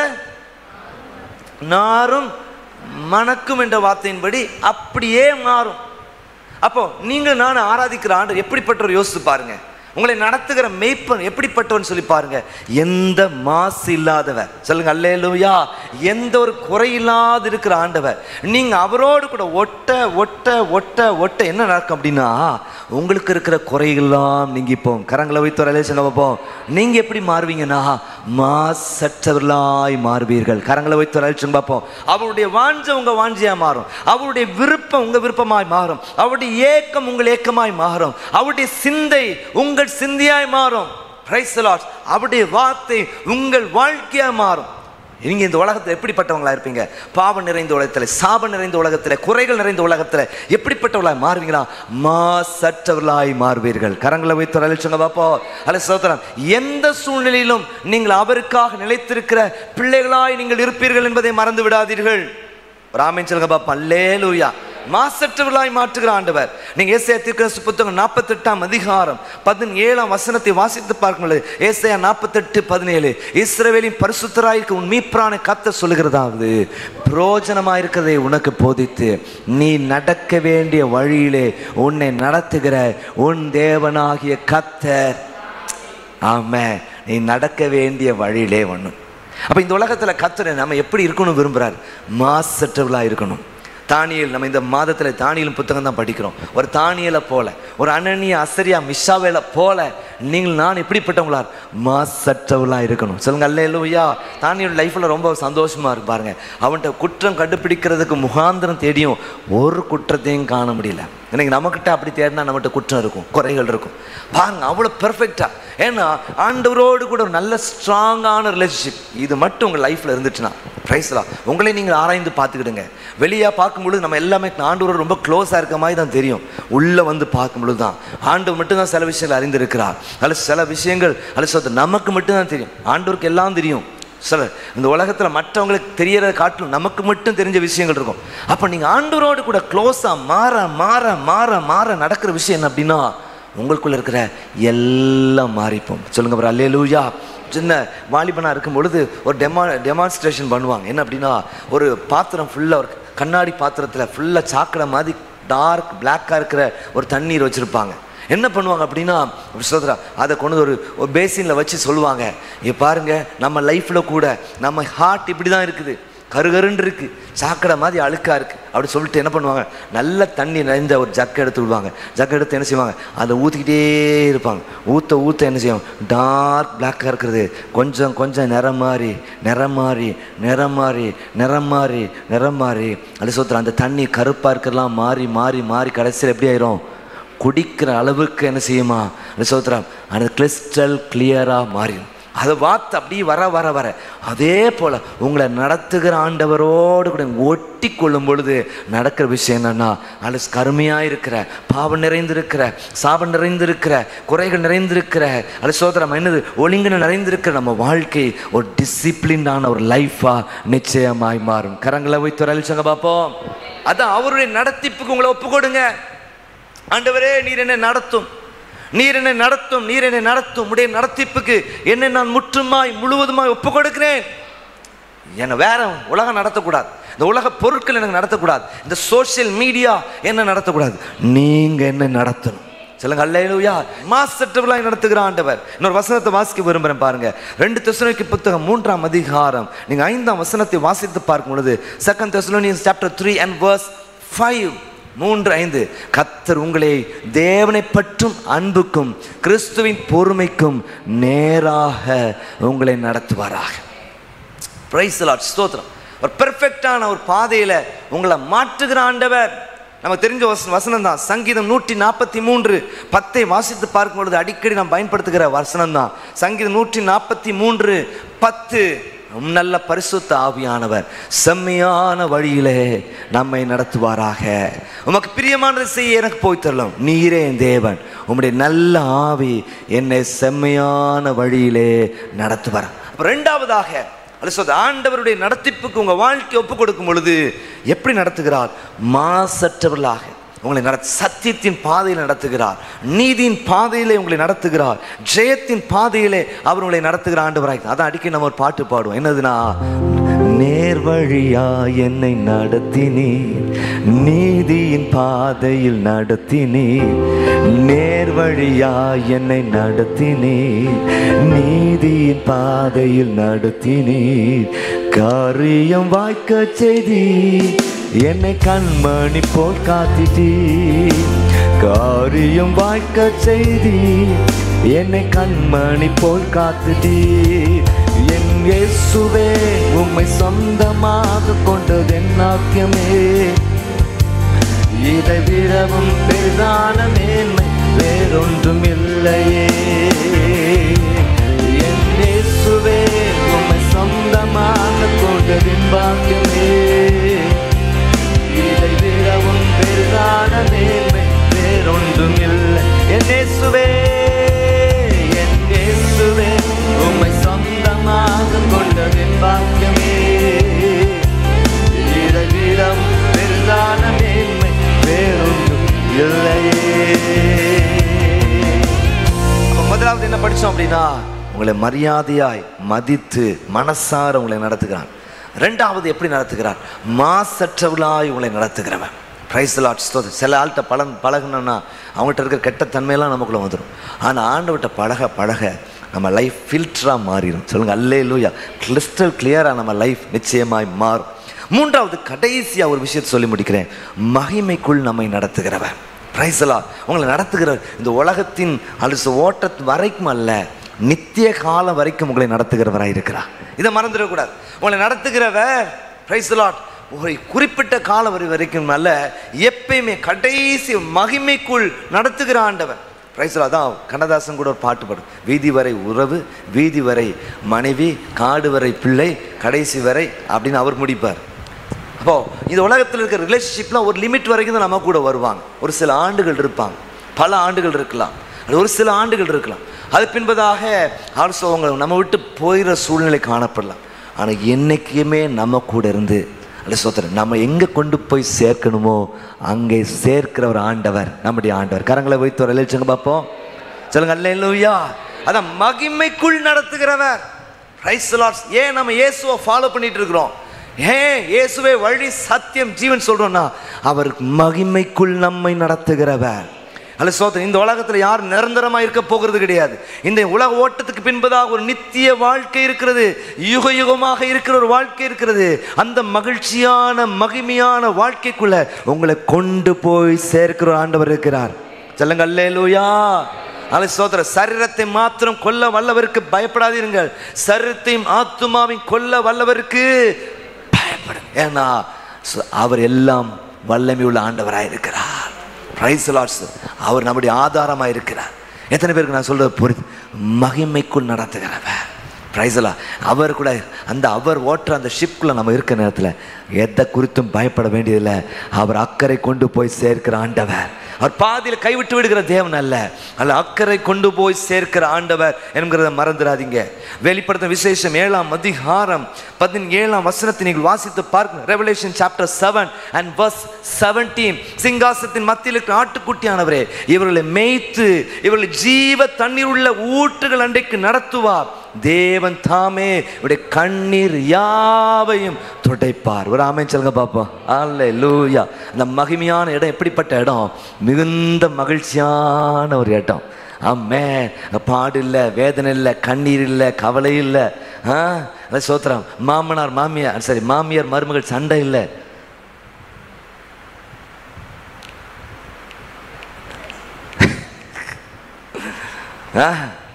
நாரும் மணக்கும் என்ற வார்த்தையின்படி அப்படியே மாறும் அப்போ நீங்கள் நான் ஆராதிக்கிற ஆண்டு எப்படிப்பட்டவர் யோசித்து பாருங்க உங்களை நடத்துகிற மெய்ப்பன் எப்படிப்பட்டவன் சொல்லி பாருங்க எந்த மாசு இல்லாதவர் சொல்லுங்க அல்லேலூயா எந்த ஒரு குறையில்லாத இருக்கிற ஆண்டவர் நீங்க அவரோடு கூட ஒட்ட ஒட்ட ஒட்ட ஒட்ட என்ன நடக்கும் அப்படின்னா உங்களுக்கு இருக்கிற குறையெல்லாம் நீங்க இப்போ கரங்களை வைத்து ஒரு அலேசங்க பார்ப்போம் நீங்க எப்படி மாறுவீங்கன்னா மாசற்றவர்களாய் மாறுவீர்கள் கரங்களை வைத்து ஒரு அலேசங்க பார்ப்போம் அவருடைய வாஞ்ச உங்க வாஞ்சியா மாறும் அவருடைய விருப்பம் உங்க விருப்பமாய் மாறும் அவருடைய ஏக்கம் உங்கள் ஏக்கமாய் மாறும் அவருடைய சிந்தை உங்கள் சிந்தையாய் மாறும் Praise the Lord. அவருடைய வார்த்தை உங்கள் வாழ்க்கையா மாறும் நீங்க இந்த உலகத்தில் எப்படிப்பட்டவங்களா இருப்பீங்க பாவம் நிறைந்த உலகத்தில் சாபம் நிறைந்த உலகத்தில் குறைகள் நிறைந்த உலகத்தில் எப்படிப்பட்டவர்களாய் மாறுவீங்களா மாசற்றவர்களாய் மாறுவீர்கள் கரங்களை வைத்து ஒரு அழிச்சுங்க பாப்போ அல்ல சோதரம் எந்த சூழ்நிலையிலும் நீங்கள் அவருக்காக நிலைத்திருக்கிற பிள்ளைகளாய் நீங்கள் இருப்பீர்கள் என்பதை மறந்து விடாதீர்கள் ராமேன் சொல்லுங்க பாப்பா அல்லேலூயா மாசற்றவர்களாய் மாற்றுகிற ஆண்டவர் நீங்க ஏசையா தீர்க்கதரிசி புத்தகம் நாற்பத்தெட்டாம் அதிகாரம் பதினேழாம் வசனத்தை வாசித்து பார்க்கும்போது ஏசையா நாற்பத்தெட்டு பதினேழு இஸ்ரவேலின் பரிசுத்தராய்க்கு உன் மீட்பரான கத்த சொல்லுகிறதாவது புரோஜனமாயிருக்கிறதை உனக்கு போதித்து நீ நடக்க வேண்டிய வழியிலே உன்னை நடத்துகிற உன் தேவனாகிய கத்தர் ஆமே நீ நடக்க வேண்டிய வழியிலே ஒன்றும் அப்போ இந்த உலகத்தில் கத்தரை நம்ம எப்படி இருக்கணும் விரும்புகிறார் மாசற்றவளாக இருக்கணும் தானியல் நம்ம இந்த மாதத்தில் தானியலும் புத்தகம் தான் படிக்கிறோம் ஒரு தானியலை போல ஒரு அனனிய அசரியா மிஷாவேல போல நீங்கள் நான் எப்படிப்பட்டவங்களா மாசற்றவளா இருக்கணும் சொல்லுங்க அல்ல இல்லையா தானியோட லைஃப்ல ரொம்ப சந்தோஷமா இருக்கு பாருங்க அவன்கிட்ட குற்றம் கண்டுபிடிக்கிறதுக்கு முகாந்திரம் தேடியும் ஒரு குற்றத்தையும் காண முடியல இன்னைக்கு நம்மக்கிட்ட அப்படி தேடினா நம்மகிட்ட குற்றம் இருக்கும் குறைகள் இருக்கும் பாருங்க அவ்வளோ பெர்ஃபெக்டா ஏன்னா ஆண்டவரோடு கூட ஒரு நல்ல ஸ்ட்ராங்கான ரிலேஷன்ஷிப் இது மட்டும் உங்கள் லைஃப்பில் இருந்துச்சுன்னா ப்ரைஸ்லாம் உங்களை நீங்கள் ஆராய்ந்து பார்த்துக்கிடுங்க வெளியாக பார்க்கும்பொழுது நம்ம எல்லாமே ஆண்டவரோடு ரொம்ப க்ளோஸாக இருக்க மாதிரி தான் தெரியும் உள்ளே வந்து பார்க்கும்பொழுது தான் ஆண்டவர் மட்டும்தான் சில விஷயங்கள் அறிந்திருக்கிறார் அல்லது சில விஷயங்கள் அல்லது சொல்றது நமக்கு மட்டும்தான் தெரியும் ஆண்டவருக்கு எல்லாம் தெரியும் சில இந்த உலகத்தில் மற்றவங்களுக்கு தெரியறத காட்டிலும் நமக்கு மட்டும் தெரிஞ்ச விஷயங்கள் இருக்கும் அப்போ நீங்கள் ஆண்டவரோடு கூட க்ளோஸாக மாற மாற மாற மாற நடக்கிற விஷயம் என்ன அப்படின்னா உங்களுக்குள்ள இருக்கிற எல்லாம் மாறிப்போம் சொல்லுங்க ப்ரோ அல்லே லூயா சின்ன வாலிபனாக இருக்கும் பொழுது ஒரு டெமா டெமான்ஸ்ட்ரேஷன் பண்ணுவாங்க என்ன அப்படின்னா ஒரு பாத்திரம் ஃபுல்லாக ஒரு கண்ணாடி பாத்திரத்தில் ஃபுல்லாக சாக்கடை மாதிரி டார்க் பிளாக்காக இருக்கிற ஒரு தண்ணீர் வச்சுருப்பாங்க என்ன பண்ணுவாங்க அப்படின்னா சோதரா அதை கொண்டு ஒரு ஒரு பேசினில் வச்சு சொல்லுவாங்க இங்க பாருங்க நம்ம லைஃப்பில் கூட நம்ம ஹார்ட் இப்படி தான் இருக்குது கருகருன்னு இருக்கு சாக்கடை மாதிரி அழுக்கா இருக்கு அப்படி சொல்லிட்டு என்ன பண்ணுவாங்க நல்ல தண்ணி நிறைந்த ஒரு ஜக்கை எடுத்து விடுவாங்க ஜக்கை எடுத்து என்ன செய்வாங்க அதை ஊற்றிக்கிட்டே இருப்பாங்க ஊற்ற ஊற்ற என்ன செய்வாங்க டார்க் பிளாக்காக இருக்கிறது கொஞ்சம் கொஞ்சம் நிறம் மாறி நிறம் மாறி நிறம் மாறி நிறம் மாறி நிறம் மாறி அது சொல்ற அந்த தண்ணி கருப்பாக இருக்கிறலாம் மாறி மாறி மாறி கடைசியில் எப்படி ஆயிரும் குடிக்கிற அளவுக்கு என்ன செய்யுமா அது சோத்திரம் அந்த கிறிஸ்டல் கிளியராக மாறிடும் அதை பார்த்து அப்படியே வர வர வர அதே போல் உங்களை நடத்துகிற ஆண்டவரோடு கூட ஒட்டி கொள்ளும் பொழுது நடக்கிற விஷயம் என்னன்னா அது கருமையாக இருக்கிற பாவம் நிறைந்திருக்கிற சாபம் நிறைந்திருக்கிற குறைகள் நிறைந்திருக்கிற அது சோதரம் என்னது ஒழுங்கின நிறைந்திருக்கிற நம்ம வாழ்க்கை ஒரு டிசிப்ளின்டான ஒரு லைஃபாக நிச்சயமாய் மாறும் கரங்களை வைத்து அழிச்சாங்க பார்ப்போம் அதான் அவருடைய நடத்திப்புக்கு உங்களை ஒப்பு கொடுங்க ஆண்டவரே நீர் என்னை நடத்தும் நீர் என்னை நடத்தும் நீர் என்னை நடத்தும் உடைய நடத்திப்புக்கு என்னை நான் முற்றுமாய் முழுவதுமாய் ஒப்பு கொடுக்கிறேன் என்னை வேற உலகம் நடத்தக்கூடாது இந்த உலக பொருட்கள் எனக்கு நடத்தக்கூடாது இந்த சோஷியல் மீடியா என்ன நடத்தக்கூடாது நீங்க என்ன நடத்தணும் சொல்லுங்க அல்லையா மாசற்றவர்களாய் நடத்துகிற ஆண்டவர் இன்னொரு வசனத்தை வாசிக்க விரும்புகிறேன் பாருங்க ரெண்டு தெசலோனிக்கு புத்தகம் மூன்றாம் அதிகாரம் நீங்க ஐந்தாம் வசனத்தை வாசித்து பார்க்கும் பொழுது second Thessalonians chapter three and verse five மூன்று ஐந்து கத்தர் உங்களை தேவனை பற்றும் அன்புக்கும் கிறிஸ்துவின் பொறுமைக்கும் நேராக உங்களை நடத்துவாராக பிரைஸ் லாட் ஸ்தோத்திரம் ஒரு பெர்ஃபெக்டான ஒரு பாதையில் உங்களை மாற்றுகிற ஆண்டவர் நமக்கு தெரிஞ்ச வச வசனம் தான் சங்கீதம் நூற்றி நாற்பத்தி மூன்று பத்தை வாசித்து பார்க்கும் பொழுது அடிக்கடி நாம் பயன்படுத்துகிற வசனம் தான் சங்கீதம் நூற்றி நாற்பத்தி மூன்று பத்து உம் நல்ல பரிசுத்த ஆவியானவர் செம்மையான வழியிலே நம்மை நடத்துவாராக உமக்கு பிரியமானதை செய்ய எனக்கு போய் தரலாம் நீரே என் தேவன் உம்முடைய நல்ல ஆவி என்னை செம்மையான வழியிலே நடத்துவார் அப்ப ரெண்டாவதாக அது சொல்றது ஆண்டவருடைய நடத்திப்புக்கு உங்க வாழ்க்கை ஒப்பு கொடுக்கும் பொழுது எப்படி நடத்துகிறார் மாசற்றவர்களாக உங்களை நட சத்தியத்தின் பாதையில் நடத்துகிறார் நீதியின் பாதையிலே உங்களை நடத்துகிறார் ஜெயத்தின் பாதையிலே அவர் உங்களை நடத்துகிற ஆண்டவராய் அதான் அடிக்கடி நம்ம ஒரு பாட்டு பாடுவோம் என்னதுன்னா நேர்வழியா என்னை நடத்தினீ நீதியின் பாதையில் நடத்தினீ நேர்வழியா என்னை நடத்தினீ நீதியின் பாதையில் நடத்தினீ காரியம் வாய்க்க செய்தி என்னை கண்மணி போல் காத்திட்டீ காரியம் வாய்க்க செய்தி என்னை கண்மணி போல் காத்துட்டீ என் இயேசுவே உம்மை சொந்தமாக கொண்டது என் நாக்கியமே இதை விடவும் பெரிதான மேன்மை வேறொன்றும் இல்லையே என் இயேசுவே உம்மை சொந்தமாக கொண்டதின் பாக்கியமே இதை விடவும் பெரிதான மேன்மை வேறொன்றும் இல்லை என் இயேசுவே என் இயேசுவே உம்மை சொந்தமாக கொண்டதின் பாக்கியமே இதை விடவும் பெரிதான மேன்மை வேறொன்றும் இல்லையே அப்ப முதலாவது என்ன படிச்சோம் அப்படின்னா உங்களை மரியாதையாய் மதித்து மனசார உங்களை நடத்துகிறான் ரெண்டாவது எப்படி நடத்துகிறான் மாசற்றவளாய் உங்களை நடத்துகிறவன் பிரைஸ் லாட் ஸ்தோது சில ஆள்கிட்ட பழம் பழகணும்னா அவங்ககிட்ட இருக்கிற கெட்ட தன்மையெல்லாம் நமக்குள்ள வந்துடும் ஆனால் ஆண்டவர்கிட்ட பழக பழக நம்ம லைஃப் ஃபில்டராக மாறிடும் சொல்லுங்க அல்லே லூயா கிறிஸ்டல் கிளியராக நம்ம லைஃப் நிச்சயமாய் மாறும் மூன்றாவது கடைசியாக ஒரு விஷயத்தை சொல்லி முடிக்கிறேன் மகிமைக்குள் நம்மை நடத்துகிறவன் பிரைசலா உங்களை நடத்துகிற இந்த உலகத்தின் அலுசு ஓட்டத்து வரைக்கும் அல்ல நித்திய காலம் வரைக்கும் உங்களை நடத்துகிறவராக இருக்கிறார் இதை மறந்துடக்கூடாது உங்களை நடத்துகிறவர் பிரைசலாட் ஒரு குறிப்பிட்ட காலம் வரை வரைக்கும் அல்ல எப்பயுமே கடைசி மகிமைக்குள் நடத்துகிற ஆண்டவர் பிரைஸ்ல அதான் கண்ணதாசன் கூட ஒரு பாட்டு பாடும் வீதி வரை உறவு வீதி வரை மனைவி காடு வரை பிள்ளை கடைசி வரை அப்படின்னு அவர் முடிப்பார் அப்போ இந்த உலகத்தில் இருக்கிற ரிலேஷன்ஷிப்லாம் ஒரு லிமிட் வரைக்கும் தான் நம்ம கூட வருவாங்க ஒரு சில ஆண்டுகள் இருப்பாங்க பல ஆண்டுகள் இருக்கலாம் அது ஒரு சில ஆண்டுகள் இருக்கலாம் அது பின்பதாக ஆல்சோ அவங்க நம்ம விட்டு போயிடுற சூழ்நிலை காணப்படலாம் ஆனால் என்னைக்குமே நம்ம கூட இருந்து அல்ல சோத்திரம் நம்ம எங்கே கொண்டு போய் சேர்க்கணுமோ அங்கே சேர்க்கிற ஒரு ஆண்டவர் நம்முடைய ஆண்டவர் கரங்களை வைத்து ஒரு எழுச்சுங்க பார்ப்போம் சொல்லுங்க அல்லேலூயா அதான் மகிமைக்குள் நடத்துகிறவர் பிரைஸ் லார்ட்ஸ் ஏன் நம்ம இயேசுவை ஃபாலோ பண்ணிட்டு இருக்கிறோம் ஏன் இயேசுவே வழி சத்தியம் ஜீவன் சொல்றோம்னா அவர் மகிமைக்குள் நம்மை நடத்துகிறவர் அல்ல சோதனை இந்த உலகத்தில் யார் நிரந்தரமா இருக்க போகிறது கிடையாது இந்த உலக ஓட்டத்துக்கு பின்பதாக ஒரு நித்திய வாழ்க்கை இருக்கிறது யுக யுகமாக இருக்கிற ஒரு வாழ்க்கை இருக்கிறது அந்த மகிழ்ச்சியான மகிமையான வாழ்க்கைக்குள்ள உங்களை கொண்டு போய் சேர்க்கிற ஒரு ஆண்டவர் இருக்கிறார் சொல்லுங்க அல்லேலூயா அல்ல சோதர சரீரத்தை மாத்திரம் கொல்ல வல்லவருக்கு பயப்படாதீர்கள் சரீரத்தையும் ஆத்துமாவையும் கொல்ல வல்லவருக்கு பயப்படும் ஏன்னா சு- அவர் எல்லாம் வல்லமை உள்ள ஆண்டவராக இருக்கிறார் பிரைஸ் லார்ட்ஸ் அவர் நம்முடைய ஆதாரமாக இருக்கிறார் எத்தனை பேருக்கு நான் சொல்றது புரியுது மகிமைக்குள் நடத்துகிறவர் பிரைஸ்லா அவர் கூட அந்த அவர் ஓட்டுற அந்த ஷிப்குள்ள நம்ம இருக்க நேரத்தில் எதை குறித்தும் பயப்பட வேண்டியதில்லை அவர் அக்கறை கொண்டு போய் சேர்க்கிற ஆண்டவர் அவர் பாதியில் கைவிட்டு விடுகிற தேவன் அல்ல அல்ல அக்கறை கொண்டு போய் சேர்க்கிற ஆண்டவர் என்கிறத மறந்துடாதீங்க வெளிப்படுத்த விசேஷம் ஏழாம் அதிகாரம் பதினேழாம் வசனத்தை நீங்கள் வாசித்து பார்க்கணும் Revelation chapter seven and verse seventeen சிங்காசத்தின் மத்தியில் இருக்கிற ஆட்டுக்குட்டியானவரே இவர்களை மேய்த்து இவர்களை ஜீவ தண்ணீர் உள்ள ஊற்றுகள் அன்றைக்கு நடத்துவார் தேவன் தாமே இவருடைய கண்ணீர் யாவையும் துடைப்பார் ஒரு ஆமென் சொல்லுங்க பாப்போம் அல்ல லூயா அந்த மகிமையான இடம் எப்படிப்பட்ட இடம் மிகுந்த மகிழ்ச்சியான ஒரு இடம் ஆமே பாடு இல்லை வேதனை இல்லை கண்ணீர் இல்லை கவலை இல்லை ஆ அது சோத்திரம் மாமனார் மாமியார் சரி மாமியார் மருமகள் சண்டை இல்லை ஆ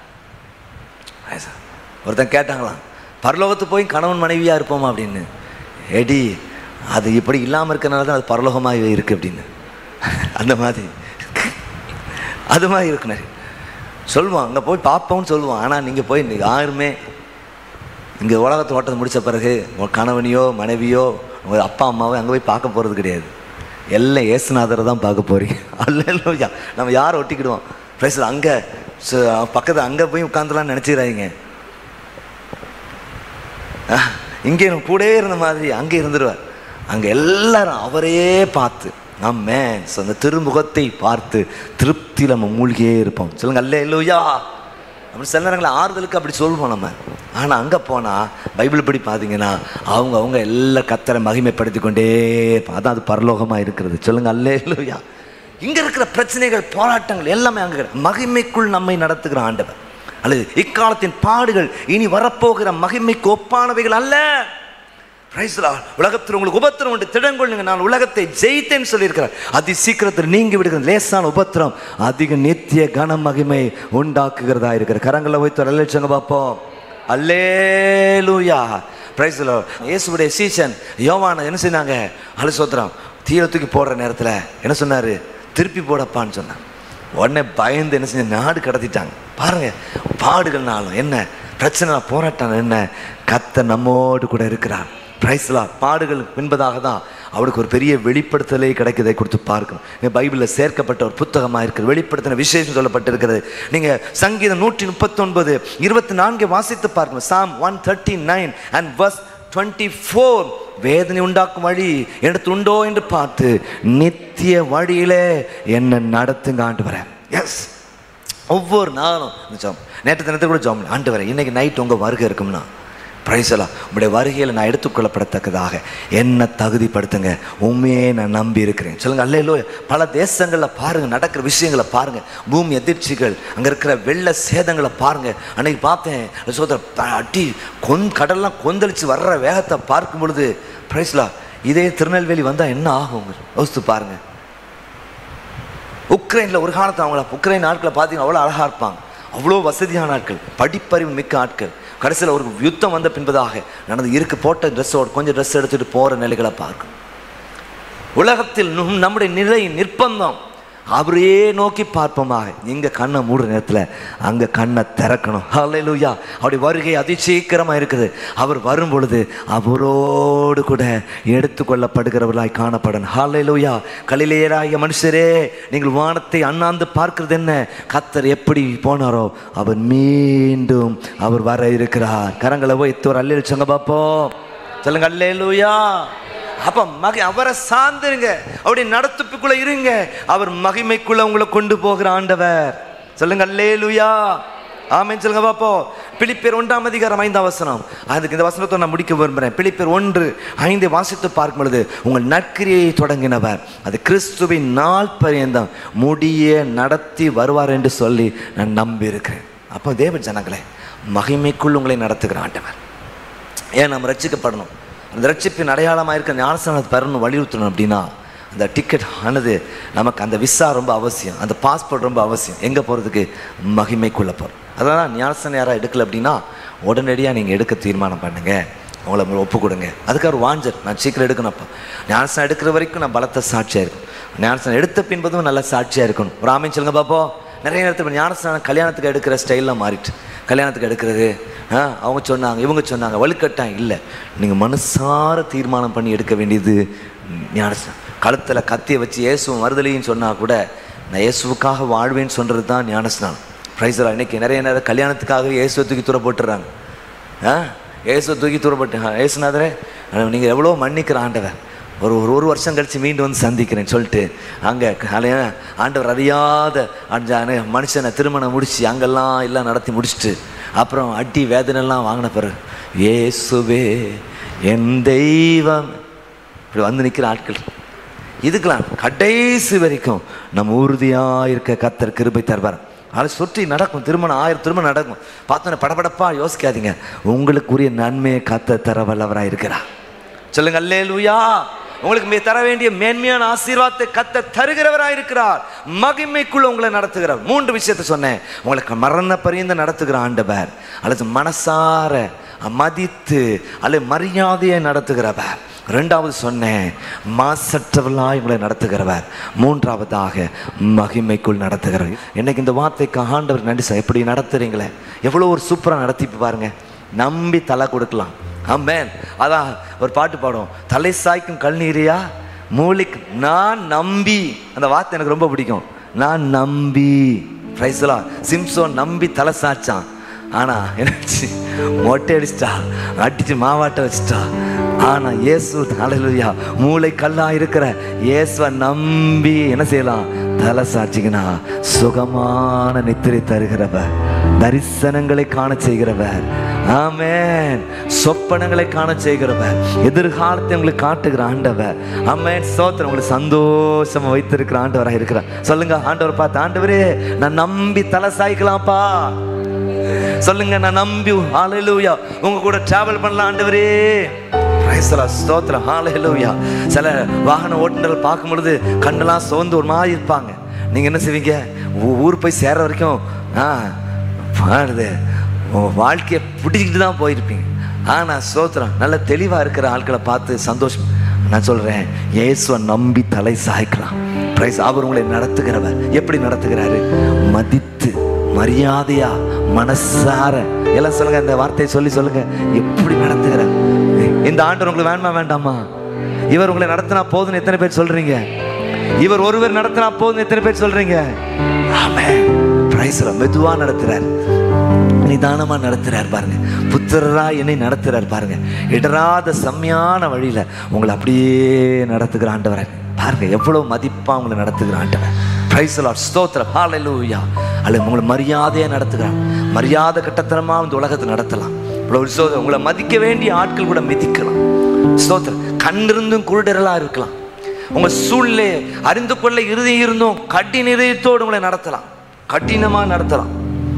ஒருத்தன் கேட்டாங்களாம் பரலோகத்து போய் கணவன் மனைவியாக இருப்போமா அப்படின்னு எடி அது இப்படி இல்லாமல் இருக்கனால தான் அது பரலோகமாக இருக்குது அப்படின்னு அந்த மாதிரி அது மாதிரி இருக்குண்ணே சொல்லுவான் அங்கே போய் பார்ப்போம்னு சொல்லுவான் ஆனால் நீங்கள் போய் நீ யாருமே இங்கே உலகத்தை ஓட்டத்தை முடித்த பிறகு உங்கள் கணவனையோ மனைவியோ உங்கள் அப்பா அம்மாவோ அங்கே போய் பார்க்க போகிறது கிடையாது எல்லாம் ஏசுநாதரை தான் பார்க்க போறீங்க அல்ல நம்ம யாரை ஒட்டிக்கிடுவோம் ப்ளஸ் அங்கே பக்கத்தில் அங்கே போய் உட்காந்துலாம்னு நினச்சிக்கிறாங்க இங்கே நம்ம கூடவே இருந்த மாதிரி அங்கே இருந்துருவார் அங்கே எல்லாரும் அவரையே பார்த்து நம்ம ஸோ அந்த திருமுகத்தை பார்த்து திருப்தியில் நம்ம மூழ்கியே இருப்போம் சொல்லுங்க அல்ல இல்லையா அப்படி சில நேரங்களில் ஆறுதலுக்கு அப்படி சொல்லுவோம் நம்ம ஆனால் அங்கே போனால் பைபிள் படி பார்த்தீங்கன்னா அவங்க அவங்க எல்லா கத்தரை மகிமைப்படுத்தி கொண்டே இருப்பாங்க. அதான் அது பரலோகமாக இருக்கிறது சொல்லுங்க அல்லே இல்லையா இங்கே இருக்கிற பிரச்சனைகள் போராட்டங்கள் எல்லாமே அங்கே கிடையாது. மகிமைக்குள் நம்மை நடத்துகிற ஆண்டவர் அல்லது இக்காலத்தின் பாடுகள் இனி வரப்போகிற மகிமைக்கு ஒப்பானவைகள் அல்ல Praise the Lord. உலகத்தில் உங்களுக்கு உபத்திரம் உண்டு திடங்கொள்ளுங்க நான் உலகத்தை ஜெயித்தேன்னு சொல்லியிருக்கிறார் அதி சீக்கிரத்தில் நீங்கி விடுகிற லேசான உபத்திரம் அதிக நித்திய கன மகிமை உண்டாக்குகிறதா இருக்கிற கரங்களை வைத்து ஒரு லட்சங்க பார்ப்போம் அல்லேலூயா பிரைஸ் இயேசுடைய சீசன் யோவான என்ன செய்தாங்க அலுசோத்திரம் தீர தூக்கி போடுற நேரத்தில் என்ன சொன்னார் திருப்பி போடப்பான்னு சொன்னார் உடனே பயந்து என்ன செஞ்ச நாடு கடத்திட்டாங்க பாருங்க பாடுகள்னாலும் என்ன பிரச்சனை போராட்டம் என்ன கத்த நம்மோடு கூட இருக்கிறார் பிரைஸ்லா பாடுகள் பின்பதாக தான் அவருக்கு ஒரு பெரிய வெளிப்படுத்தலே கிடைக்கதை கொடுத்து பார்க்கணும் நீங்கள் பைபிளில் சேர்க்கப்பட்ட ஒரு புத்தகமாக இருக்குது வெளிப்படுத்தின விசேஷம் சொல்லப்பட்டிருக்கிறது நீங்கள் சங்கீதம் நூற்றி முப்பத்தொன்பது இருபத்தி நான்கை வாசித்து பார்க்கணும் Psalm one thirty nine and verse twenty four வேதனை உண்டாக்கும் வழி எடுத்து உண்டோ என்று பார்த்து நித்திய வழியிலே என்ன நடத்துங்க ஆண்டு வரேன் எஸ் ஒவ்வொரு நாளும் ஜாம் நேற்று தினத்தில் கூட ஜாம் ஆண்டு வரேன் இன்னைக்கு நைட் உங்கள் வருகை இருக்கும்னா பிரைசலாம் உங்களுடைய வருகையில் நான் எடுத்துக்கொள்ளப்படத்தக்கதாக என்ன தகுதிப்படுத்துங்க உண்மையே நான் நம்பி இருக்கிறேன் சொல்லுங்க அல்லையிலோ பல தேசங்களில் பாருங்க நடக்கிற விஷயங்களை பாருங்க பூமி எதிர்ச்சிகள் அங்கே இருக்கிற வெள்ள சேதங்களை பாருங்க அன்னைக்கு பார்த்தேன் சோதர அட்டி கொந் கடல்லாம் கொந்தளிச்சு வர்ற வேகத்தை பார்க்கும் பொழுது பிரைஸ்லா இதே திருநெல்வேலி வந்தால் என்ன ஆகும் யோசித்து பாருங்க உக்ரைனில் ஒரு காலத்தில் அவங்கள உக்ரைன் ஆட்களை பார்த்தீங்கன்னா அவ்வளோ அழகாக இருப்பாங்க அவ்வளோ வசதியான ஆட்கள் படிப்பறிவு மிக்க ஆட்கள் கடைசியில் ஒரு யுத்தம் வந்த பின்பதாக நடந்து இருக்கு போட்ட ட்ரெஸ்ஸோட கொஞ்சம் ட்ரெஸ் எடுத்துகிட்டு போகிற நிலைகளை பார்க்கணும் உலகத்தில் நும் நம்முடைய நிலை நிர்பந்தம் அவரையே நோக்கி பார்ப்போமாக இங்க கண்ணை மூடுற நேரத்தில் அங்க கண்ணை திறக்கணும் ஹalleluya அவருடைய வருகை அதிசீக்கிரமா இருக்குது அவர் வரும் பொழுது அவரோடு கூட எடுத்துக்கொள்ளப்படுகிறவர்களாய் காணப்படணும் ஹalleluya கலிலேயராகிய மனுஷரே நீங்கள் வானத்தை அண்ணாந்து பார்க்கிறது என்ன கத்தர் எப்படி போனாரோ அவர் மீண்டும் அவர் வர இருக்கிறார் கரங்களை போய் ஒரு அல்லில் சொங்க பார்ப்போம் சொல்லுங்க அல்லேலூயா அப்ப மகி அவரை சார்ந்துருங்க அவருடைய நடத்துப்புக்குள்ள இருங்க அவர் மகிமைக்குள்ள உங்களை கொண்டு போகிற ஆண்டவர் சொல்லுங்க அல்லேலூயா ஆமென் சொல்லுங்க பாப்போம் பிலிப்பேர் ஒன்றாம் அதிகாரம் ஐந்தாம் வசனம் அதுக்கு இந்த வசனத்தை நான் முடிக்க விரும்புகிறேன் பிலிப்பேர் ஒன்று ஐந்து வாசித்து பார்க்கும் பொழுது உங்கள் நற்கிரியை தொடங்கினவர் அது கிறிஸ்துவின் நாள் பரியந்தம் முடிய நடத்தி வருவார் என்று சொல்லி நான் நம்பி இருக்கிறேன் அப்போ தேவ ஜனங்களே மகிமைக்குள் உங்களை நடத்துகிற ஆண்டவர் ஏன் நம்ம ரட்சிக்கப்படணும் அந்த ரட்சிப்பின் அடையாளமாக இருக்க ஞானஸ்தானத்தை பெறணும் வலியுறுத்தணும் அப்படின்னா அந்த டிக்கெட் ஆனது நமக்கு அந்த விசா ரொம்ப அவசியம் அந்த பாஸ்போர்ட் ரொம்ப அவசியம் எங்கே போகிறதுக்கு மகிமைக்குள்ளே போகிறோம் அதனால் ஞானஸ்தானம் யாராக எடுக்கல அப்படின்னா உடனடியாக நீங்கள் எடுக்க தீர்மானம் பண்ணுங்க உங்களை ஒப்பு கொடுங்க அதுக்கு ஒரு வாஞ்சர் நான் சீக்கிரம் எடுக்கணும்ப்பா ஞானஸ்தானம் எடுக்கிற வரைக்கும் நான் பலத்த சாட்சியாக இருக்கும் ஞானஸ்தானம் எடுத்த பின்பதும் நல்ல சாட்சியாக இருக்கணும் ஒரு ஆமீன் சொல்லுங்க பாப்போ நிறைய நேரத்தில் ஞானஸ்தானம் கல்யாணத்துக்கு எடுக்கிற ஸ்டைல்லாம் மாறிட்டு கல்யாணத்துக்கு எடுக்கிறது ஆ, அவங்க சொன்னாங்க இவங்க சொன்னாங்க வலுக்கட்டாயம் இல்லை நீங்கள் மனசார தீர்மானம் பண்ணி எடுக்க வேண்டியது ஞானஸ்தானம் கழுத்தில் கத்தியை வச்சு இயேசுவும் மறுதலையும் சொன்னால் கூட நான் இயேசுவுக்காக வாழ்வேன்னு சொல்கிறது தான் ஞானஸ்நானம் ப்ரைஸரா இன்னைக்கு நிறைய நேரம் கல்யாணத்துக்காகவே இயேசுவை தூக்கி தூர போட்டுறாங்க ஆ இயேசுவை தூக்கி தூர போட்டு இயேசுநாதரே நீங்கள் எவ்வளோ மன்னிக்கிற ஆண்டவர் ஒரு ஒரு ஒரு வருஷம் கழித்து மீண்டும் வந்து சந்திக்கிறேன்னு சொல்லிட்டு அங்கே ஆண்டவர் அறியாத அந்த மனுஷனை திருமணம் முடிச்சு அங்கெல்லாம் எல்லாம் நடத்தி முடிச்சுட்டு அப்புறம் அடி வேதனைலாம் வாங்கின பிறகு இயேசுவே என் தெய்வம் இப்படி வந்து நிற்கிற ஆட்கள் இதுக்கெல்லாம் கடைசி வரைக்கும் நம்ம உறுதியாக இருக்க கத்தர் கிருபை தருவார் அதை சுற்றி நடக்கும் திருமணம் ஆயிரம் திருமணம் நடக்கும் பார்த்தோன்னே படபடப்பா யோசிக்காதீங்க உங்களுக்குரிய நன்மையை கத்த தர வல்லவராக இருக்கிறார் சொல்லுங்க அல்லேலூயா உங்களுக்கு மே- தர வேண்டிய மேன்மையான ஆசீர்வாதத்தை கத்த தருகிறவராக இருக்கிறார் மகிமைக்குள்ள உங்களை நடத்துகிறார் மூன்று விஷயத்தை சொன்னேன் உங்களுக்கு மரண பரியந்த நடத்துகிற ஆண்டவர் அல்லது மனசார மதித்து அல்லது மரியாதையை நடத்துகிறவர் ரெண்டாவது சொன்னேன் மாசற்றவர்களாய் உங்களை நடத்துகிறவர் மூன்றாவதாக மகிமைக்குள் நடத்துகிறவர் இன்னைக்கு இந்த வார்த்தைக்கு ஆண்டவர் நன்றி சார் எப்படி நடத்துறீங்களே எவ்வளோ ஒரு சூப்பராக நடத்தி பாருங்க நம்பி தலை கொடுக்கலாம் ஆமென் அதான் ஒரு பாட்டு பாடும் தலை சாய்க்கும் கல்நீரியா மூலிக்கு நான் நம்பி அந்த வார்த்தை எனக்கு ரொம்ப பிடிக்கும் நான் நம்பி பிரைஸ்லா சிம்சோன் நம்பி தலை சாய்ச்சான் ஆனா என்னாச்சு மொட்டை அடிச்சிட்டா அடிச்சு மாவாட்ட வச்சிட்டா ஆனா இயேசு ஹalleluya மூளை கல்லா இருக்கிற இயேசுவை நம்பி என்ன செய்யலாம் தலை சாட்சிங்கன்னா சுகமான நித்திரை தருகிறவர் தரிசனங்களை காண செய்கிறவர் ஆமென் சொப்பனங்களை காண செய்கிறவர் எதிர்காலத்தை உங்களுக்கு காட்டுகிற ஆண்டவர் ஆமென் ஸ்தோத்திரம் உங்களுக்கு சந்தோஷமா வைத்திருக்கிற ஆண்டவராக இருக்கிறார் சொல்லுங்க ஆண்டவர் பார்த்து ஆண்டவரே நான் நம்பி தலை சாய்க்கலாம்ப்பா சொல்லுங்க நான் நம்பி ஹalleluya உங்க கூட டிராவல் பண்ணலாம் ஆண்டவரே Praise the Lord. ஸ்தோத்திரம் ஹalleluya சில வாகன ஓட்டுநர்கள் பார்க்கும் பொழுது கண்ணெல்லாம் சோர்ந்து ஒரு மாதிரி இருப்பாங்க நீங்க என்ன செய்வீங்க ஊ- ஊர் போய் சேர வரைக்கும் ஆ பாடுது உன் வாழ்க்கையை பிடிச்சிக்கிட்டு தான் போயிருப்பீங்க ஆனா ஸ்தோத்திரம் நல்ல தெளிவா இருக்கிற ஆட்களை பார்த்து சந்தோஷம் நான் சொல்றேன் இயேசுவை நம்பி தலை சாய்க்கலாம் பிரைஸ் அவர் உங்களை நடத்துகிறவர் எப்படி நடத்துகிறாரு மதித்து மரியாதையா மனசார எல்லாம் சொல்லுங்க இந்த வார்த்தையை சொல்லி சொல்லுங்க எப்படி நடத்துகிறார் இந்த ஆண்டவர் உங்களுக்கு வேணுமா வேண்டாமா இவர் உங்களை நடத்தினா போதும்னு எத்தனை பேர் சொல்றீங்க இவர் ஒருவர் நடத்தினா போதும்னு எத்தனை பேர் சொல்றீங்க ஆமென் பிரைஸ்ல மெதுவா நடத்துறார் நிதானமா நடத்துறார் பாருங்க புத்திரரா என்னை நடத்துறார் பாருங்க இடராத செம்மையான வழியில உங்களை அப்படியே நடத்துகிற ஆண்டவரை பாருங்க எவ்வளவு மதிப்பா உங்களை நடத்துகிற ஆண்டவர் பிரைஸ் லார்ட் ஸ்தோத்திரம் ஹalleluya அல்ல உங்களை மரியாதையா நடத்துகிறார் மரியாதை கட்டத்தனமா இந்த உலகத்தை நடத்தலாம் இவ்வளவு ஸ்தோத்திரம். உங்களை மதிக்க வேண்டிய ஆட்கள் கூட மிதிக்கலாம் ஸ்தோத்திரம் கண்ணிருந்தும் குருடரலா இருக்கலாம் உங்க சூழ்நிலை அறிந்து கொள்ள இறுதி இருந்தும் கடின இதயத்தோடு உங்களை நடத்தலாம் கடினமா நடத்தலாம்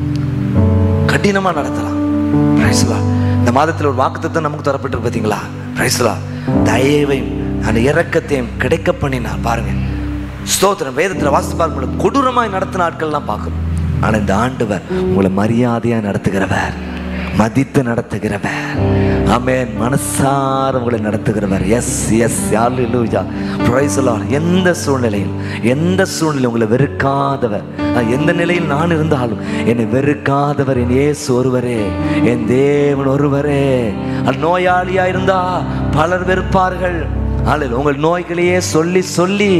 கடினமா நடத்தலாம் Praise the Lord. இந்த மாதத்தில் ஒரு வாக்குத்தத்தம் நமக்கு தரப்பட்டிருக்கு பார்த்தீங்களா பிரைஸ்லா தயவையும் அந்த இரக்கத்தையும் கிடைக்க பண்ணினார் பாருங்க ஸ்தோத்திரம் வேதத்தில் வாசித்து பார்க்கும்போது கொடூரமாய் நடத்தின ஆட்கள்லாம் பார்க்கணும் ஆனால் இந்த ஆண்டவர் உங்களை மரியாதையாக நடத்துகிறவர் மதித்து நடத்துகிறவர் ஆமென் மனசார உங்களை நடத்துகிறவர் எஸ் எஸ் ஹalleluya praise the Lord எந்த சூழ்நிலையில் எந்த சூழ்நிலை உங்களை வெறுக்காதவர் நான் எந்த நிலையில் நான் இருந்தாலும் என்னை வெறுக்காதவர் என் இயேசு ஒருவரே என் தேவன் ஒருவரே அது நோயாளியா இருந்தா பலர் வெறுப்பார்கள் அல்ல உங்கள் நோய்களையே சொல்லி சொல்லி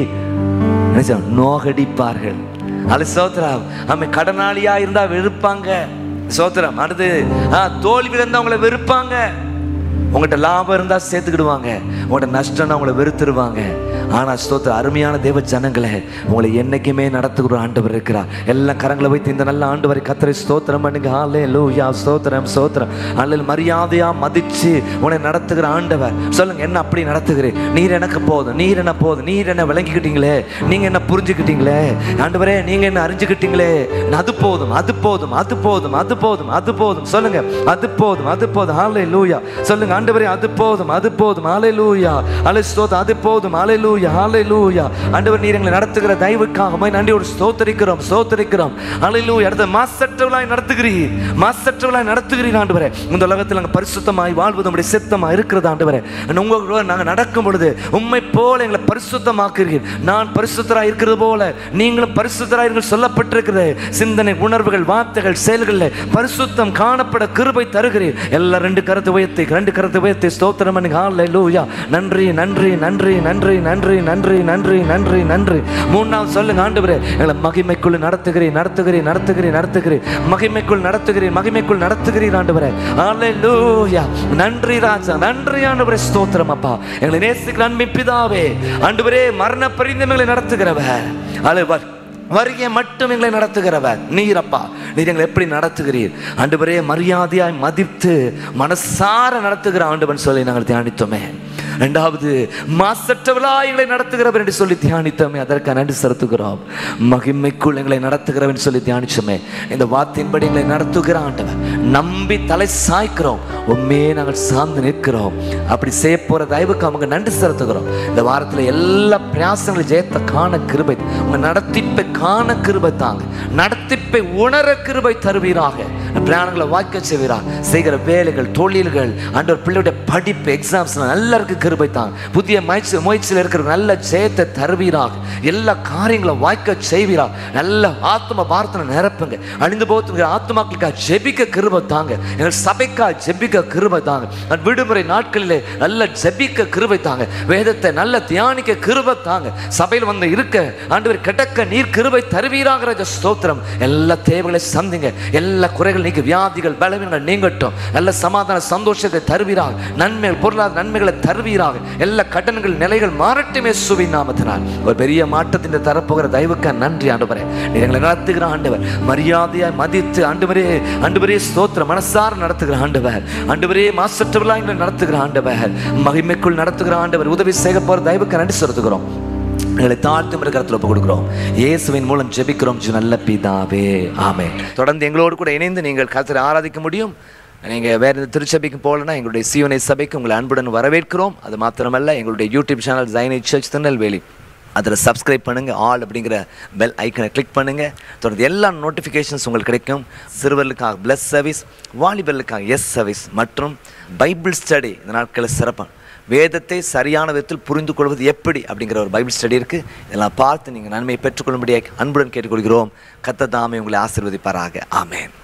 நிஜம் நோகடிப்பார்கள் அது சோத்ரம் ஆமே கடனாளியா இருந்தா வெறுப்பாங்க சோத்திரம் அடுத்து ஆ, தோல்வி இருந்தா உங்களை வெறுப்பாங்க உங்கள்கிட்ட லாபம் இருந்தா சேர்த்துக்கிடுவாங்க உங்கள்கிட்ட நஷ்டம்னா உங்களை வெறுத்துருவாங்க ஆனா ஸ்தோத்திர அருமையான தேவ ஜனங்களே உங்களை என்னைக்குமே நடத்துகிற ஆண்டவர் இருக்கிறார் எல்லாம் கரங்களை வைத்து இந்த நல்ல ஆண்டவரை கத்தரை ஸ்தோத்திரம் பண்ணுங்க ஆலே லூயா ஸ்தோத்திரம் ஸ்தோத்திரம் அல்லது மரியாதையா மதிச்சு உன்னை நடத்துகிற ஆண்டவர் சொல்லுங்க என்ன அப்படி நடத்துகிறேன் நீர் எனக்கு போதும் நீர் என்ன போதும் நீர் என்ன விளங்கிக்கிட்டீங்களே நீங்க என்ன புரிஞ்சுக்கிட்டீங்களே ஆண்டவரே நீங்க என்ன அறிஞ்சுக்கிட்டீங்களே அது போதும் அது போதும் அது போதும் அது போதும் அது போதும் சொல்லுங்க அது போதும் அது போதும் ஆலே லூயா சொல்லுங்க ஆண்டவரே அது போதும் அது போதும் ஆலே லூயா அலை ஸ்தோத்திரம் அது போதும் ஆலே லூயா ஆலே லூயா ஆண்டவர் நீர் எங்களை நடத்துகிற தயவுக்காக உம்மை நன்றியோடு ஸ்தோத்தரிக்கிறோம் ஸ்தோத்தரிக்கிறோம் ஆலே லூயா அடுத்த மாசற்றவளாய் நடத்துகிறீர் மாசற்றவளாய் நடத்துகிறீர் ஆண்டவரே இந்த உலகத்தில் நாங்கள் பரிசுத்தமாய் வாழ்வது நம்முடைய சித்தமாக இருக்கிறது ஆண்டவரே உங்களோட நாங்கள் நடக்கும் பொழுது உண்மை போல எங்களை பரிசுத்தமாக்குகிறீர் நான் பரிசுத்தராய் இருக்கிறது போல நீங்களும் பரிசுத்தராய் இருங்கள் சொல்லப்பட்டிருக்கிறது சிந்தனை உணர்வுகள் வார்த்தைகள் செயல்களில் பரிசுத்தம் காணப்பட கிருபை தருகிறீர் எல்லா ரெண்டு கருத்து உயர்த்தி ரெண்டு கருத்து உயர்த்தி ஸ்தோத்திரம் பண்ணுங்க ஹalleluya நன்றி நன்றி நன்றி நன்றி நன்றி நன்றி நன்றி நன்றி நன்றி மூணாவது சொல்லுங்க ஆண்டவரே எங்களை மகிமைக்குள் நடத்துகிறேன் நடத்துகிறேன் நடத்துகிறேன் நடத்துகிறேன் மகிமைக்குள் நடத்துகிறேன் மகிமைக்குள் நடத்துகிறேன் ஆண்டவரே ஹalleluya நன்றி ராஜா நன்றி ஆண்டவரே ஸ்தோத்திரம் அப்பா எங்களை நேசிக்கிற அன்பின் பிதாவே ஆண்டவரே மரண பரிந்தமைகளை நடத்துகிறவர் அலுவர் வருகை மட்டும் எங்களை நடத்துகிறவர் நீரப்பா நீர் எங்களை எப்படி நடத்துகிறீர் ஆண்டவரே மரியாதையாய் மதித்து மனசார நடத்துகிற ஆண்டவன் சொல்லி நாங்கள் தியானித்தோமே ரெண்டாவது மாசற்றவளா எங்களை நடத்துகிறவர் என்று சொல்லி தியானித்தோமே அதற்கு நன்றி செலுத்துகிறோம் மகிமைக்குள் எங்களை நடத்துகிறவன் சொல்லி தியானிச்சோமே இந்த வார்த்தையின்படி எங்களை நடத்துகிற ஆண்டவர் நம்பி தலை சாய்க்கிறோம் உண்மையே நாங்கள் சார்ந்து நிற்கிறோம் அப்படி செய்ய போற தயவுக்கு அவங்க நன்றி செலுத்துகிறோம் இந்த வாரத்தில் எல்லா பிரயாசங்களும் ஜெயத்தை காண கிருபை உங்க நடத்திப்பை காண கிருபை தாங்க நடத்திப்பை உணர கிருபை தருவீராக பிரயாணங்களை வாய்க்க செய்வீராக செய்கிற வேலைகள் தொழில்கள் ஆண்டவர் பிள்ளையுடைய படிப்பு எக்ஸாம்ஸ் நல்லா இருக்கு கிருபை தாங்க புதிய முயற்சி முயற்சியில் இருக்கிற நல்ல ஜெயத்தை தருவீராக எல்லா காரியங்களும் வாய்க்க செய்வீராக நல்ல ஆத்ம வார்த்தனை நிரப்புங்க அழிந்து போத்துங்கிற ஆத்மாக்களுக்காக ஜெபிக்க கிருபை தாங்க எங்கள் சபைக்காக ஜெபிக்க கிருபை தாங்க நான் விடுமுறை நாட்களிலே நல்ல ஜெபிக்க கிருபை தாங்க வேதத்தை நல்ல தியானிக்க கிருபை தாங்க சபையில் வந்து இருக்க ஆண்டவர் கிடக்க நீர் கிருபை தருவீராகிற ஸ்தோத்திரம் எல்லா தேவைகளை சந்திங்க எல்லா குறைகள் நீங்க வியாதிகள் பலவீனங்கள் நீங்கட்டும் நல்ல சமாதான சந்தோஷத்தை தருவீராக நன்மைகள் பொருளாதார நன்மைகளை தருவீராக எல்லா கடன்கள் நிலைகள் மாறட்டுமே சுவி நாமத்தினால் ஒரு பெரிய மாற்றத்தின் தரப்போகிற தயவுக்கு நன்றி ஆண்டவரே நீர் எங்களை நடத்துகிற ஆண்டவர் மரியாதையாய் மதித்து ஆண்டவரே ஆண்டவரே ஸ்தோத்திர மனசார நடத்துகிற ஆண்டவர் ஆண்டவரே மாசற்றவர்களா எங்களை நடத்துகிற ஆண்டவர் மகிமைக்குள் நடத்துகிற ஆண்டவர் உதவி செய்ய போற தயவுக்கு நன்றி செலுத்துகிறோம் எங்களை தாழ்த்து இருக்கிறத்துல ஒப்பு கொடுக்குறோம் இயேசுவின் மூலம் ஜெபிக்கிறோம் ஜீ நல்ல பிதாவே ஆமே தொடர்ந்து எங்களோடு கூட இணைந்து நீங்கள் கர்த்தரை ஆராதிக்க முடியும் நீங்கள் வேறு எந்த திருச்சபைக்கு போகலன்னா எங்களுடைய சீவனை சபைக்கு உங்களை அன்புடன் வரவேற்கிறோம் அது மாத்திரமல்ல எங்களுடைய யூடியூப் சேனல் ஜைனை சர்ச் திருநெல்வேலி அதில் சப்ஸ்கிரைப் பண்ணுங்கள் ஆல் அப்படிங்கிற பெல் ஐக்கனை கிளிக் பண்ணுங்கள் தொடர்ந்து எல்லா நோட்டிஃபிகேஷன்ஸ் உங்களுக்கு கிடைக்கும் சிறுவர்களுக்காக பிளஸ் சர்வீஸ் வாலிபர்களுக்காக எஸ் சர்வீஸ் மற்றும் பைபிள் ஸ்டடி இந்த நாட்களில் சிறப்பாக வேதத்தை சரியான விதத்தில் புரிந்து கொள்வது எப்படி அப்படிங்கிற ஒரு பைபிள் ஸ்டடி இருக்குது இதெல்லாம் பார்த்து நீங்கள் நன்மையை பெற்றுக்கொள்ளும்படியாக அன்புடன் கேட்டுக்கொள்கிறோம் கத்த தாமே உங்களை ஆசீர்வதிப்பாராக ஆமென்